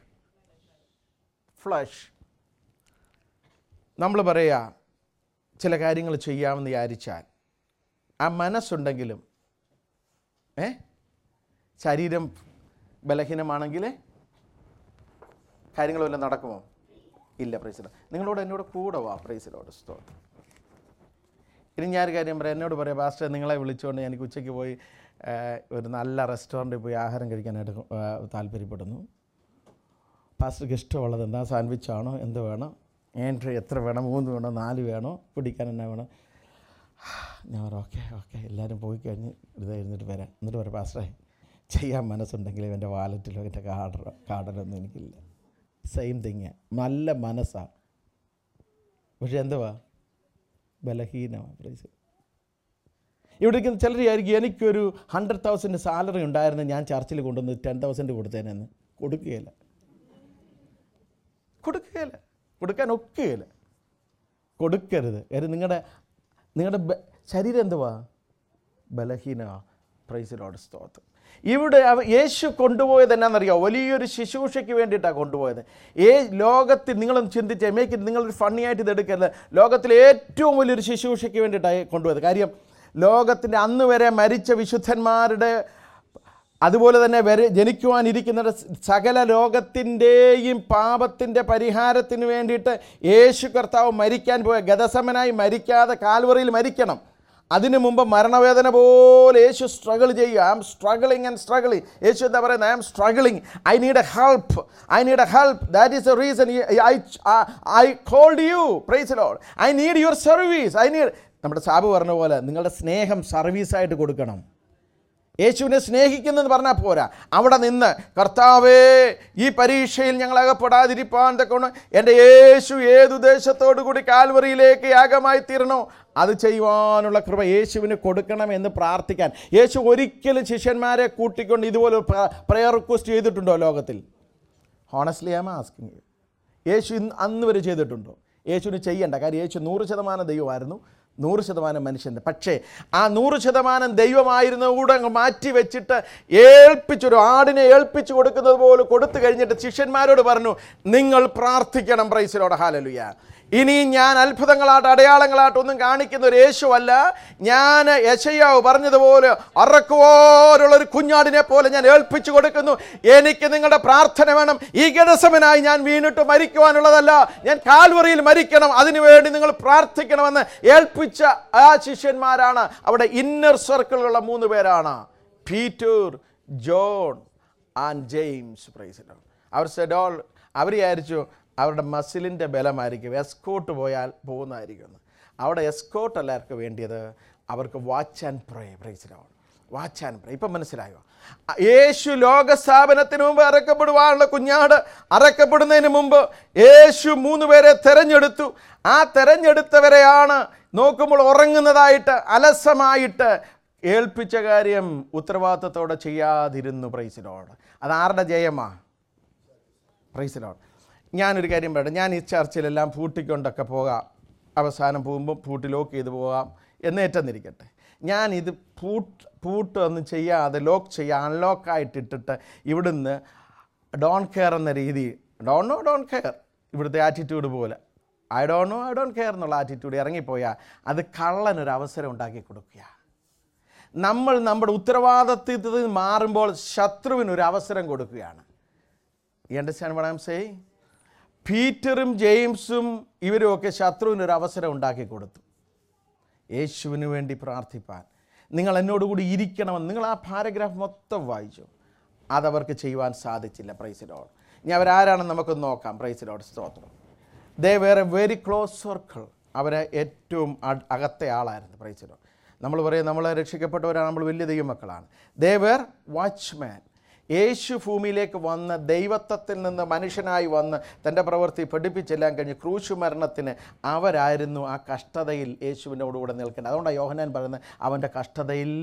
flesh നമ്മൾ പറയുക ചില കാര്യങ്ങൾ ചെയ്യാമെന്ന് വിചാരിച്ചാൽ ആ മനസ്സുണ്ടെങ്കിലും ഏ ശരീരം ബലഹീനമാണെങ്കിൽ കാര്യങ്ങൾ വല്ലതും നടക്കുമോ ഇല്ല പ്രൈസിലോ നിങ്ങളോട് എന്നോട് കൂടെ വാ പ്രൈസിലോട് സ്തോത്രം ഇനി ഞാനൊരു കാര്യം പറയാം എന്നോട് പറയാം പാസ്റ്റർ നിങ്ങളെ വിളിച്ചുകൊണ്ട് എനിക്ക് ഉച്ചയ്ക്ക് പോയി ആ, ഒരു നല്ല റെസ്റ്റോറൻറ്റിൽ പോയി ആഹാരം കഴിക്കാനായിട്ട് ആ, താല്പര്യപ്പെടുന്നു പാസ്റ്റർക്ക് ഇഷ്ടമുള്ളത് എന്താ സാൻഡ്വിച്ച് ആണോ എന്ത് വേണം എൻട്രി എത്ര വേണം മൂന്ന് വേണോ നാല് വേണോ പിടിക്കാൻ എന്നാ വേണം ഞാൻ പറഞ്ഞു ഓക്കെ ഓക്കെ എല്ലാവരും പോയി കഴിഞ്ഞ് ഇത് എഴുന്നിട്ട് വരാം എന്നിട്ട് പറയാം പാസ്റ്ററെ ചെയ്യാൻ മനസ്സുണ്ടെങ്കിൽ എൻ്റെ വാലറ്റിലോ എൻ്റെ കാർഡറോ കാർഡിലൊന്നും എനിക്കില്ല സെയിം തിങ് നല്ല മനസ്സാണ് പക്ഷെ എന്തുവാ ബലഹീനമാണ് പ്രൈസ് ഇവിടെ ഇരിക്കുന്ന ചിലർ വിചാരിക്കും എനിക്കൊരു ഹൺഡ്രഡ് തൗസൻഡ് സാലറി ഉണ്ടായിരുന്നു ഞാൻ ചർച്ചിൽ കൊണ്ടുവന്ന് ടെൻ തൗസൻഡ് കൊടുത്തേനെന്ന് കൊടുക്കുകയില്ല കൊടുക്കുകയില്ല കൊടുക്കാൻ ഒക്കുകയില്ല കൊടുക്കരുത് കാര്യം നിങ്ങളുടെ നിങ്ങളുടെ ബ- ശരീരം എന്തുവാ ബലഹീന പ്രൈസിലോട് സ്തോത്രം ഇവിടെ അവ- യേശു കൊണ്ടുപോയത് എന്നാണെന്നറിയോ വലിയൊരു ശുശ്രൂഷയ്ക്ക് വേണ്ടിയിട്ടാണ് കൊണ്ടുപോയത് ഏ ലോകത്തിൽ നിങ്ങളൊന്ന് ചിന്തിച്ച് മേക്ക് നിങ്ങളൊരു ഫണ്ണിയായിട്ട് ഇത് എടുക്കരുത് ലോകത്തിലെ ഏറ്റവും വലിയൊരു ശുശ്രൂഷയ്ക്ക് വേണ്ടിയിട്ടാണ് കൊണ്ടുപോയത് കാര്യം ലോകത്തിൻ്റെ അന്ന് വരെ മരിച്ച വിശുദ്ധന്മാരുടെ അതുപോലെ തന്നെ വരെ ജനിക്കുവാനിരിക്കുന്ന സകല ലോകത്തിൻ്റെയും പാപത്തിൻ്റെ പരിഹാരത്തിന് വേണ്ടിയിട്ട് യേശു കർത്താവ് മരിക്കാൻ പോയ ഗതസമനായി മരിക്കാതെ കാൽവറിയിൽ മരിക്കണം അതിനു മുമ്പ് മരണവേദന പോലെ യേശു സ്ട്രഗിൾ ചെയ്യുക I am struggling and struggling യേശു എന്താ പറയുന്നത് I am struggling I need a help I need a help that is a reason I I called you praise Lord I need your service I need നമ്മുടെ സാബ് പറഞ്ഞ പോലെ നിങ്ങളുടെ സ്നേഹം സർവീസായിട്ട് കൊടുക്കണം യേശുവിനെ സ്നേഹിക്കുന്നെന്ന് പറഞ്ഞാൽ പോരാ അവിടെ നിന്ന് കർത്താവേ ഈ പരീക്ഷയിൽ ഞങ്ങൾ അകപ്പെടാതിരിപ്പാൻ തക്കൊണ്ട് എൻ്റെ യേശു ഏതു ദേശത്തോടു കൂടി കാൽവറിയിലേക്ക് യാഗമായി തീരണോ അത് ചെയ്യുവാനുള്ള കൃപ യേശുവിന് കൊടുക്കണം എന്ന് പ്രാർത്ഥിക്കാൻ യേശു ഒരിക്കലും ശിഷ്യന്മാരെ കൂട്ടിക്കൊണ്ട് ഇതുപോലെ പ്രയർ റിക്വസ്റ്റ് ചെയ്തിട്ടുണ്ടോ ലോകത്തിൽ ഹോണസ്റ്റ്ലി ആം ആസ്കിങ് യേശു ഇന്ന് അന്ന് വരെ ചെയ്തിട്ടുണ്ടോ യേശുവിന് ചെയ്യണ്ട കാര്യം യേശു നൂറ് ശതമാനം ദൈവമായിരുന്നു നൂറ് ശതമാനം മനുഷ്യൻ്റെ പക്ഷേ ആ നൂറ് ശതമാനം ദൈവമായിരുന്ന കൂടെ അങ്ങ് മാറ്റി വെച്ചിട്ട് ഏൽപ്പിച്ചൊരു ആടിനെ ഏൽപ്പിച്ചു കൊടുക്കുന്നത് പോലെ കൊടുത്തു കഴിഞ്ഞിട്ട് ശിഷ്യന്മാരോട് പറഞ്ഞു നിങ്ങൾ പ്രാർത്ഥിക്കണം പ്രൈസിലോട് ഹാലലുയ ഇനി ഞാൻ അത്ഭുതങ്ങളായിട്ട് അടയാളങ്ങളായിട്ട് ഒന്നും കാണിക്കുന്ന ഒരു യേശുവല്ല ഞാൻ യശയാവ് പറഞ്ഞതുപോലെ അറക്കുവോരുള്ള ഒരു കുഞ്ഞാടിനെ പോലെ ഞാൻ ഏൽപ്പിച്ചു കൊടുക്കുന്നു എനിക്ക് നിങ്ങളുടെ പ്രാർത്ഥന വേണം ഈ ഗഡസമനായി ഞാൻ വീണിട്ട് മരിക്കുവാനുള്ളതല്ല ഞാൻ കാൽവറിയിൽ മരിക്കണം അതിനുവേണ്ടി നിങ്ങൾ പ്രാർത്ഥിക്കണമെന്ന് ഏൽപ്പിച്ച ആ ശിഷ്യന്മാരാണ് അവിടെ ഇന്നർ സർക്കിളിലുള്ള മൂന്ന് പേരാണ് പീറ്റർ ജോൺ ആൻഡ് ജെയിംസ് പ്രൈസിലാണ് അവർ സെഡോൾ അവർ വിചാരിച്ചു അവരുടെ മസിലിൻ്റെ ബലമായിരിക്കും എസ്കോട്ട് പോയാൽ പോകുന്നതായിരിക്കും എന്ന്. അവിടെ എസ്കോട്ട് എല്ലാവർക്കും വേണ്ടിയത് അവർക്ക് വാച്ച് ആൻഡ് പ്രേ പ്രൈസിലാണ് വാച്ച് ആൻഡ് പ്രേ ഇപ്പം മനസ്സിലായോ അ- യേശു ലോകസ്ഥാപനത്തിന് മുമ്പ് അറക്കപ്പെടുവാനുള്ള കുഞ്ഞാട് അറക്കപ്പെടുന്നതിന് മുമ്പ് യേശു മൂന്ന് പേരെ തെരഞ്ഞെടുത്തു ആ തെരഞ്ഞെടുത്തവരെയാണ് നോക്കുമ്പോൾ ഉറങ്ങുന്നതായിട്ട് അലസമായിട്ട് ഏൽപ്പിച്ച കാര്യം ഉത്തരവാദിത്തത്തോടെ ചെയ്യാതിരുന്നു പ്രൈസിലോട് അത് ആരുടെ ജയമാ പ്രൈസിലോട് ഞാനൊരു കാര്യം പറയട്ടെ ഞാൻ ഈ ചർച്ചിലെല്ലാം പൂട്ടിക്കൊണ്ടൊക്കെ പോകാം അവസാനം പോകുമ്പോൾ പൂട്ടി ലോക്ക് ചെയ്ത് പോകാം എന്നേറ്റെന്നിരിക്കട്ടെ ഞാൻ ഇത് പൂട്ട് പൂട്ട് ഒന്നും ചെയ്യാതെ ലോക്ക് ചെയ്യുക അൺലോക്കായിട്ട് ഇട്ടിട്ട് ഇവിടുന്ന് ഡോൺ കെയർ എന്ന രീതി ഡോൺ നോ ഡോൺ കെയർ ഇവിടുത്തെ ആറ്റിറ്റ്യൂഡ് പോലെ I don't know I don't care എന്നുള്ള ആറ്റിറ്റ്യൂഡ് ഇറങ്ങിപ്പോയാൽ അത് കള്ളനൊരു അവസരം ഉണ്ടാക്കി കൊടുക്കുക നമ്മൾ നമ്മുടെ ഉത്തരവാദിത്വത്തിൽ നിന്ന് മാറുമ്പോൾ ശത്രുവിന് ഒരു അവസരം കൊടുക്കുകയാണ് ഈ അണ്ടർസ്റ്റാൻഡ് what I'm saying പീറ്ററും ജെയിംസും ഇവരുമൊക്കെ ശത്രുവിന് ഒരു അവസരം ഉണ്ടാക്കി കൊടുത്തു യേശുവിന് വേണ്ടി പ്രാർത്ഥിപ്പാൻ നിങ്ങൾ എന്നോടുകൂടി ഇരിക്കണമെന്ന് നിങ്ങൾ ആ പാരഗ്രാഫ് മൊത്തം വായിച്ചു അതവർക്ക് ചെയ്യുവാൻ സാധിച്ചില്ല പ്രൈസിലോട് ഇനി അവരാരാണെന്ന് നമുക്കൊന്ന് നോക്കാം പ്രൈസിലോട് സ്തോത്രം they were a very close circle അവരെ ഏറ്റവും അട്- അകത്തെ ആളായിരുന്നു പ്രൈസിലോ നമ്മൾ പറയും നമ്മൾ രക്ഷിക്കപ്പെട്ടവരാണ് നമ്മൾ വലിയ ദൈവമക്കളാണ് ദേ വേർ വാച്ച്മാൻ യേശു ഭൂമിയിലേക്ക് വന്ന് ദൈവത്വത്തിൽ നിന്ന് മനുഷ്യനായി വന്ന് തൻ്റെ പ്രവൃത്തി പഠിപ്പിച്ചെല്ലാം കഴിഞ്ഞ് ക്രൂശു മരണത്തിന് അവരായിരുന്നു ആ കഷ്ടതയിൽ യേശുവിനോടുകൂടെ നിൽക്കേണ്ടത് അതുകൊണ്ടാണ് യോഹനാൻ പറയുന്നത് അവൻ്റെ കഷ്ടതയിൽ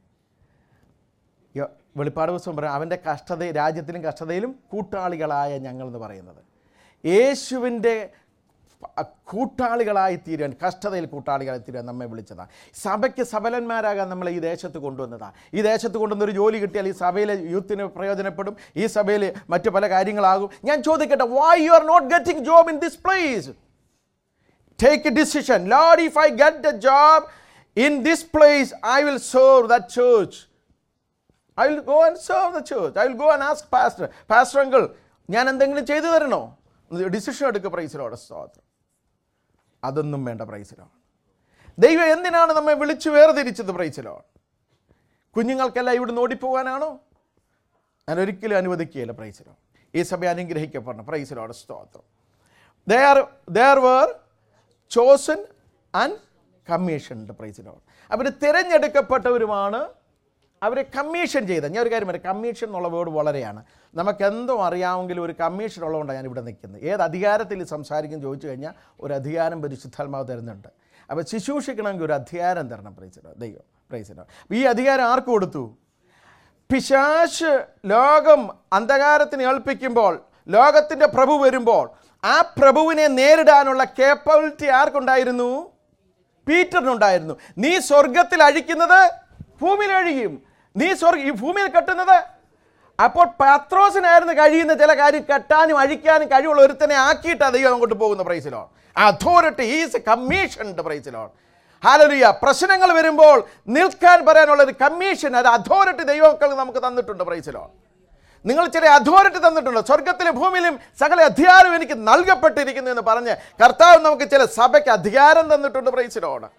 യോ- വെളിപ്പാട് പുസ്തകം പറയാം അവൻ്റെ കഷ്ടത രാജ്യത്തിലും കഷ്ടതയിലും കൂട്ടാളികളായ ഞങ്ങൾ എന്ന് പറയുന്നത് യേശുവിൻ്റെ പ- കൂട്ടാളികളായി തീരാൻ കഷ്ടതയിൽ കൂട്ടാളികളായി തീരാൻ നമ്മെ വിളിച്ചതാണ് സഭയ്ക്ക് സബലന്മാരാകാൻ നമ്മളെ ഈ ദേശത്ത് കൊണ്ടുവന്നതാണ് ഈ ദേശത്ത് കൊണ്ടുവന്ന ഒരു ജോലി കിട്ടിയാൽ ഈ സഭയിലെ യൂത്തിന് പ്രയോജനപ്പെടും ഈ സഭയിൽ മറ്റു പല കാര്യങ്ങളാകും ഞാൻ ചോദിക്കട്ടെ why you are not getting job in this place take a decision. Lord, if I get the job in this place, I will serve that church. I will go and serve the church. I will go and ask pastor, pastor uncle, ഞാൻ എന്തെങ്കിലും ചെയ്തു തരണോ decision എടുക്കുക പ്രൈസിലോടെ സ്തോത്രം അതൊന്നും വേണ്ട പ്രൈസിലോ ദൈവം എന്തിനാണ് നമ്മെ വിളിച്ചു വേർതിരിച്ചത് പ്രൈസിലോ കുഞ്ഞുങ്ങൾക്കെല്ലാം ഇവിടുന്ന് ഓടിപ്പോകാനാണോ ഞാൻ ഒരിക്കലും അനുവദിക്കുകയില്ല പ്രൈസിലോ ഈ സഭ അനുഗ്രഹിക്കപ്പെടണം പ്രൈസിലോടെ സ്തോത്രം there there were chosen and commissioned praise the Lord അവർ തിരഞ്ഞെടുക്കപ്പെട്ടവരുമാണ് അവരെ കമ്മീഷൻ ചെയ്ത ഞാൻ ഒരു കാര്യം പറയാം കമ്മീഷൻ എന്നുള്ള വേർഡ് വളരെയാണ് നമുക്ക് എന്തോ അറിയാമെങ്കിലും ഒരു കമ്മീഷൻ ഉള്ളതുകൊണ്ടാണ് ഞാൻ ഇവിടെ നിൽക്കുന്നത് ഏത് അധികാരത്തിൽ സംസാരിക്കും ചോദിച്ചു കഴിഞ്ഞാൽ ഒരു അധികാരം പരിശുദ്ധാത്മാവ് തരുന്നുണ്ട് അപ്പോൾ ശുശ്രൂഷിക്കണമെങ്കിൽ ഒരു അധികാരം തരണം പ്രൈസിലോ ദൈവം പ്രൈസിലോ ഈ അധികാരം ആർക്ക് കൊടുത്തു പിശാശ് ലോകം അന്ധകാരത്തിന് ഏൽപ്പിക്കുമ്പോൾ ലോകത്തിൻ്റെ പ്രഭു വരുമ്പോൾ ആ പ്രഭുവിനെ നേരിടാനുള്ള കേപ്പബിലിറ്റി ആർക്കുണ്ടായിരുന്നു പീറ്ററിനുണ്ടായിരുന്നു നീ സ്വർഗത്തിൽ അഴിക്കുന്നത് ഭൂമിയിൽ അഴിയും നീ സ്വർഗ ഈ ഭൂമിയിൽ കെട്ടുന്നത് അപ്പോൾ പത്രോസിനായിരുന്നു കഴിയുന്ന ചില കാര്യം കെട്ടാനും അഴിക്കാനും കഴിവുള്ള ഒരുത്തനെ ആക്കിയിട്ടാണ് ദൈവം അങ്ങോട്ട് പോകുന്ന praise the Lord authority is commissioned praise the Lord hallelujah പ്രശ്നങ്ങൾ വരുമ്പോൾ നിൽക്കാൻ പറയാനുള്ള ഒരു കമ്മീഷൻ ഒരു അതോറിറ്റി ദൈവമക്കൾ നമുക്ക് തന്നിട്ടുണ്ട് പ്രൈസിലോ നിങ്ങൾ ചില അതോറിറ്റി തന്നിട്ടുണ്ട് സ്വർഗത്തിലെ ഭൂമിയിലും സകല അധികാരം എനിക്ക് നൽകപ്പെട്ടിരിക്കുന്നു എന്ന് പറഞ്ഞ് കർത്താവ് നമുക്ക് ചില സഭയ്ക്ക് അധികാരം തന്നിട്ടുണ്ട് പ്രൈസിലോട്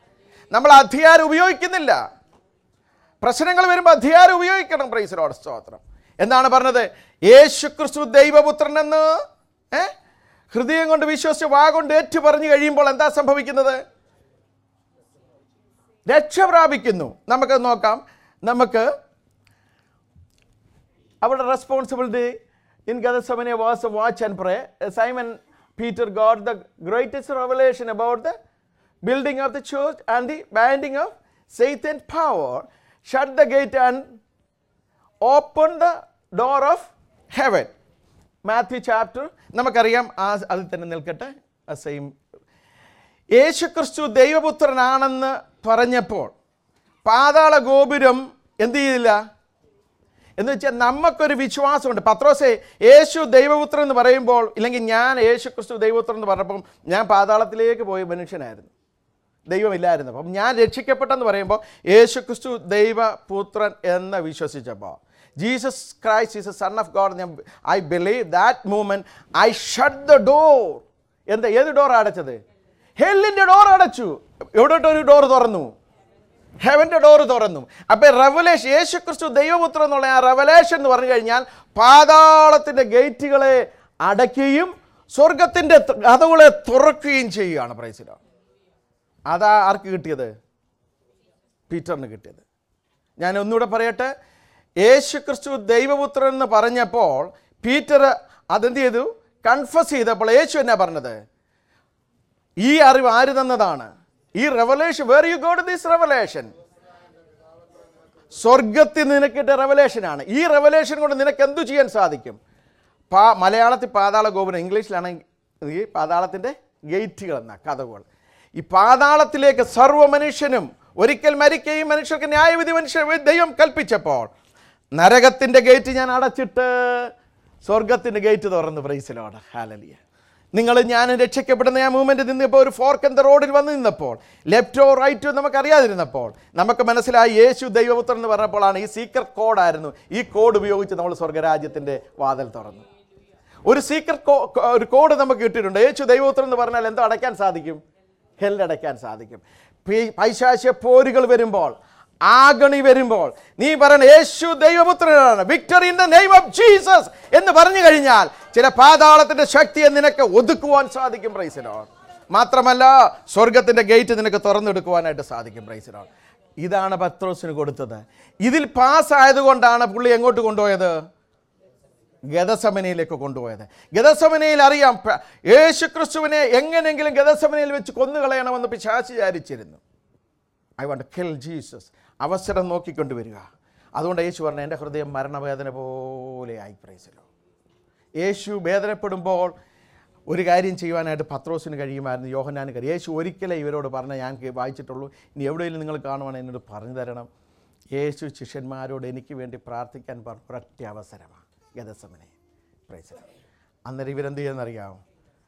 നമ്മൾ അധികാരം ഉപയോഗിക്കുന്നില്ല പ്രശ്നങ്ങൾ വരുമ്പോൾ അധികാരം ഉപയോഗിക്കണം പ്രൈസലോട് സ്തോത്രം എന്താണ് പറഞ്ഞത് യേശു ക്രിസ്തു ദൈവപുത്രനെന്ന് ഏ ഹൃദയം കൊണ്ട് വിശ്വസിച്ച് വാ കൊണ്ട് ഏറ്റു പറഞ്ഞു കഴിയുമ്പോൾ എന്താ സംഭവിക്കുന്നത് രക്ഷ പ്രാപിക്കുന്നു നമുക്ക് നോക്കാം നമുക്ക് our responsibility in Gethsemane was to watch and pray. Uh, Simon Peter got the greatest revelation about the building of the church and the binding of Satan's power, shut the gate and open the door of heaven. Matthew chapter നമുക്കറിയാം ആ അതിൽ തന്നെ നിൽക്കട്ടെ same യേശു ക്രിസ്തു ദൈവപുത്രനാണെന്ന് പറഞ്ഞപ്പോൾ പാതാള ഗോപുരം എന്ത് ചെയ്തില്ല എന്ന് വെച്ചാൽ നമുക്കൊരു വിശ്വാസമുണ്ട് പത്രോസെ യേശു ദൈവപുത്രൻ എന്ന് പറയുമ്പോൾ ഇല്ലെങ്കിൽ ഞാൻ യേശു ക്രിസ്തു ദൈവപുത്രൻ എന്ന് പറഞ്ഞപ്പം ഞാൻ പാതാളത്തിലേക്ക് പോയ മനുഷ്യനായിരുന്നു ദൈവമില്ലായിരുന്നു അപ്പം ഞാൻ രക്ഷിക്കപ്പെട്ടെന്ന് പറയുമ്പോൾ യേശു ക്രിസ്തു ദൈവപുത്രൻ എന്ന് വിശ്വസിച്ചപ്പോൾ Jesus Christ is a son of God ഞാൻ I believe that moment I shut the door എന്താ ഏത് ഡോർ അടച്ചത് ഹെല്ലിൻ്റെ ഡോർ അടച്ചു എവിടോട്ടൊരു ഡോർ തുറന്നു ഹെവൻ്റെ ഡോറ് തുറന്നു അപ്പോൾ റവലേഷൻ യേശു ക്രിസ്തു ദൈവപുത്രൻ എന്നുള്ള ആ റവലേഷൻ എന്ന് പറഞ്ഞു കഴിഞ്ഞാൽ പാതാളത്തിൻ്റെ ഗേറ്റുകളെ അടയ്ക്കുകയും സ്വർഗത്തിൻ്റെ കഥകളെ തുറക്കുകയും ചെയ്യുകയാണ് പ്രൈസിലോ അതാ ആർക്ക് കിട്ടിയത് പീറ്ററിന് കിട്ടിയത് ഞാൻ ഒന്നുകൂടെ പറയട്ടെ യേശു ക്രിസ്തു ദൈവപുത്രൻ എന്ന് പറഞ്ഞപ്പോൾ പീറ്റർ അതെന്ത് ചെയ്തു കൺഫസ് ചെയ്തപ്പോൾ യേശു എന്നാ പറഞ്ഞത് ഈ അറിവ് ആര് തന്നതാണ് ഈ revelation where you God this revelation സ്വർഗത്തിൽ നിനക്കിട്ട റെവലേഷനാണ് ഈ റെവലേഷൻ കൊണ്ട് നിനക്ക് എന്തു ചെയ്യാൻ സാധിക്കും പാ മലയാളത്തിൽ പാതാള ഗോപുരം ഇംഗ്ലീഷിലാണെങ്കിൽ ഈ പാതാളത്തിൻ്റെ ഗേറ്റുകൾ എന്ന കഥകൾ ഈ പാതാളത്തിലേക്ക് സർവ്വ മനുഷ്യനും ഒരിക്കൽ മരിക്കുകയും മനുഷ്യർക്ക് ന്യായവിധി മനുഷ്യ ദൈവം കൽപ്പിച്ചപ്പോൾ നരകത്തിൻ്റെ ഗേറ്റ് ഞാൻ അടച്ചിട്ട് സ്വർഗത്തിൻ്റെ ഗേറ്റ് തുറന്നു പ്രൈസിലോട് ഹാലലിയ നിങ്ങൾ ഞാൻ രക്ഷിക്കപ്പെടുന്ന ആ മൂവ്മെന്റ് നിന്നപ്പോൾ ഒരു ഫോർക്ക് എന്ന റോഡിൽ വന്ന് നിന്നപ്പോൾ ലെഫ്റ്റോ റൈറ്റോ നമുക്കറിയാതിരുന്നപ്പോൾ നമുക്ക് മനസ്സിലായി യേശു ദൈവപുത്രൻ എന്ന് പറഞ്ഞപ്പോഴാണ് ഈ സീക്രട്ട് കോഡായിരുന്നു ഈ കോഡ് ഉപയോഗിച്ച് നമ്മൾ സ്വർഗരാജ്യത്തിൻ്റെ വാതിൽ തുറന്നു ഒരു സീക്രട്ട് ഒരു കോഡ് നമുക്ക് കിട്ടിയിട്ടുണ്ട് യേശു ദൈവപുത്രൻ എന്ന് പറഞ്ഞാൽ എന്തോ അടയ്ക്കാൻ സാധിക്കും ഹെല്ലടയ്ക്കാൻ സാധിക്കും പി- പൈശാചിക പോരുകൾ വരുമ്പോൾ ആഗണി വരുമ്പോൾ നീ പറയണ യേശു ദൈവപുത്രനാണ് victory in the name of Jesus എന്ന് പറഞ്ഞു കഴിഞ്ഞാൽ ചില പാതാളത്തിന്റെ ശക്തിയെ നിനക്ക് ഒതുക്കുവാൻ സാധിക്കും പ്രൈസിനോൺ മാത്രമല്ല സ്വർഗത്തിന്റെ ഗേറ്റ് നിനക്ക് തുറന്നെടുക്കുവാനായിട്ട് സാധിക്കും പ്രൈസിനോൺ ഇതാണ് പത്രോസിന് കൊടുത്തത് ഇതിൽ പാസ് ആയതുകൊണ്ടാണ് പുള്ളി എങ്ങോട്ട് കൊണ്ടുപോയത് ഗതസമനയിലേക്ക് കൊണ്ടുപോയത് ഗതസമനയിൽ അറിയാം പ- യേശു ക്രിസ്തുവിനെ എങ്ങനെയെങ്കിലും ഗതസമനയിൽ വെച്ച് കൊന്നുകളയണമെന്ന് പിശാചി വിചാരിച്ചിരുന്നു ഐ വാണ്ട് കിൽ ജീസസ് അവസരം നോക്കിക്കൊണ്ടുവരിക അതുകൊണ്ട് യേശു പറഞ്ഞു എൻ്റെ ഹൃദയം മരണവേദന പോലെ ആയി പ്രൈസലോ യേശു വേദനപ്പെടുമ്പോൾ ഒരു കാര്യം ചെയ്യുവാനായിട്ട് പത്രോസിന് കഴിയുമായിരുന്നു യോഹനാന് കഴിയും യേശു ഒരിക്കലേ ഇവരോട് പറഞ്ഞ ഞാൻ കേ- വായിച്ചിട്ടുള്ളൂ ഇനി എവിടെയെങ്കിലും നിങ്ങൾ കാണുവാണെങ്കിൽ എന്നോട് പറഞ്ഞു തരണം യേശു ശിഷ്യന്മാരോട് എനിക്ക് വേണ്ടി പ്രാർത്ഥിക്കാൻ പറഞ്ഞ ഒരൊറ്റ അവസരമാണ് ഗതസമനെ പ്രൈസലോ അന്നേരം ഇവരെന്ത് ചെയ്യുന്നറിയാമോ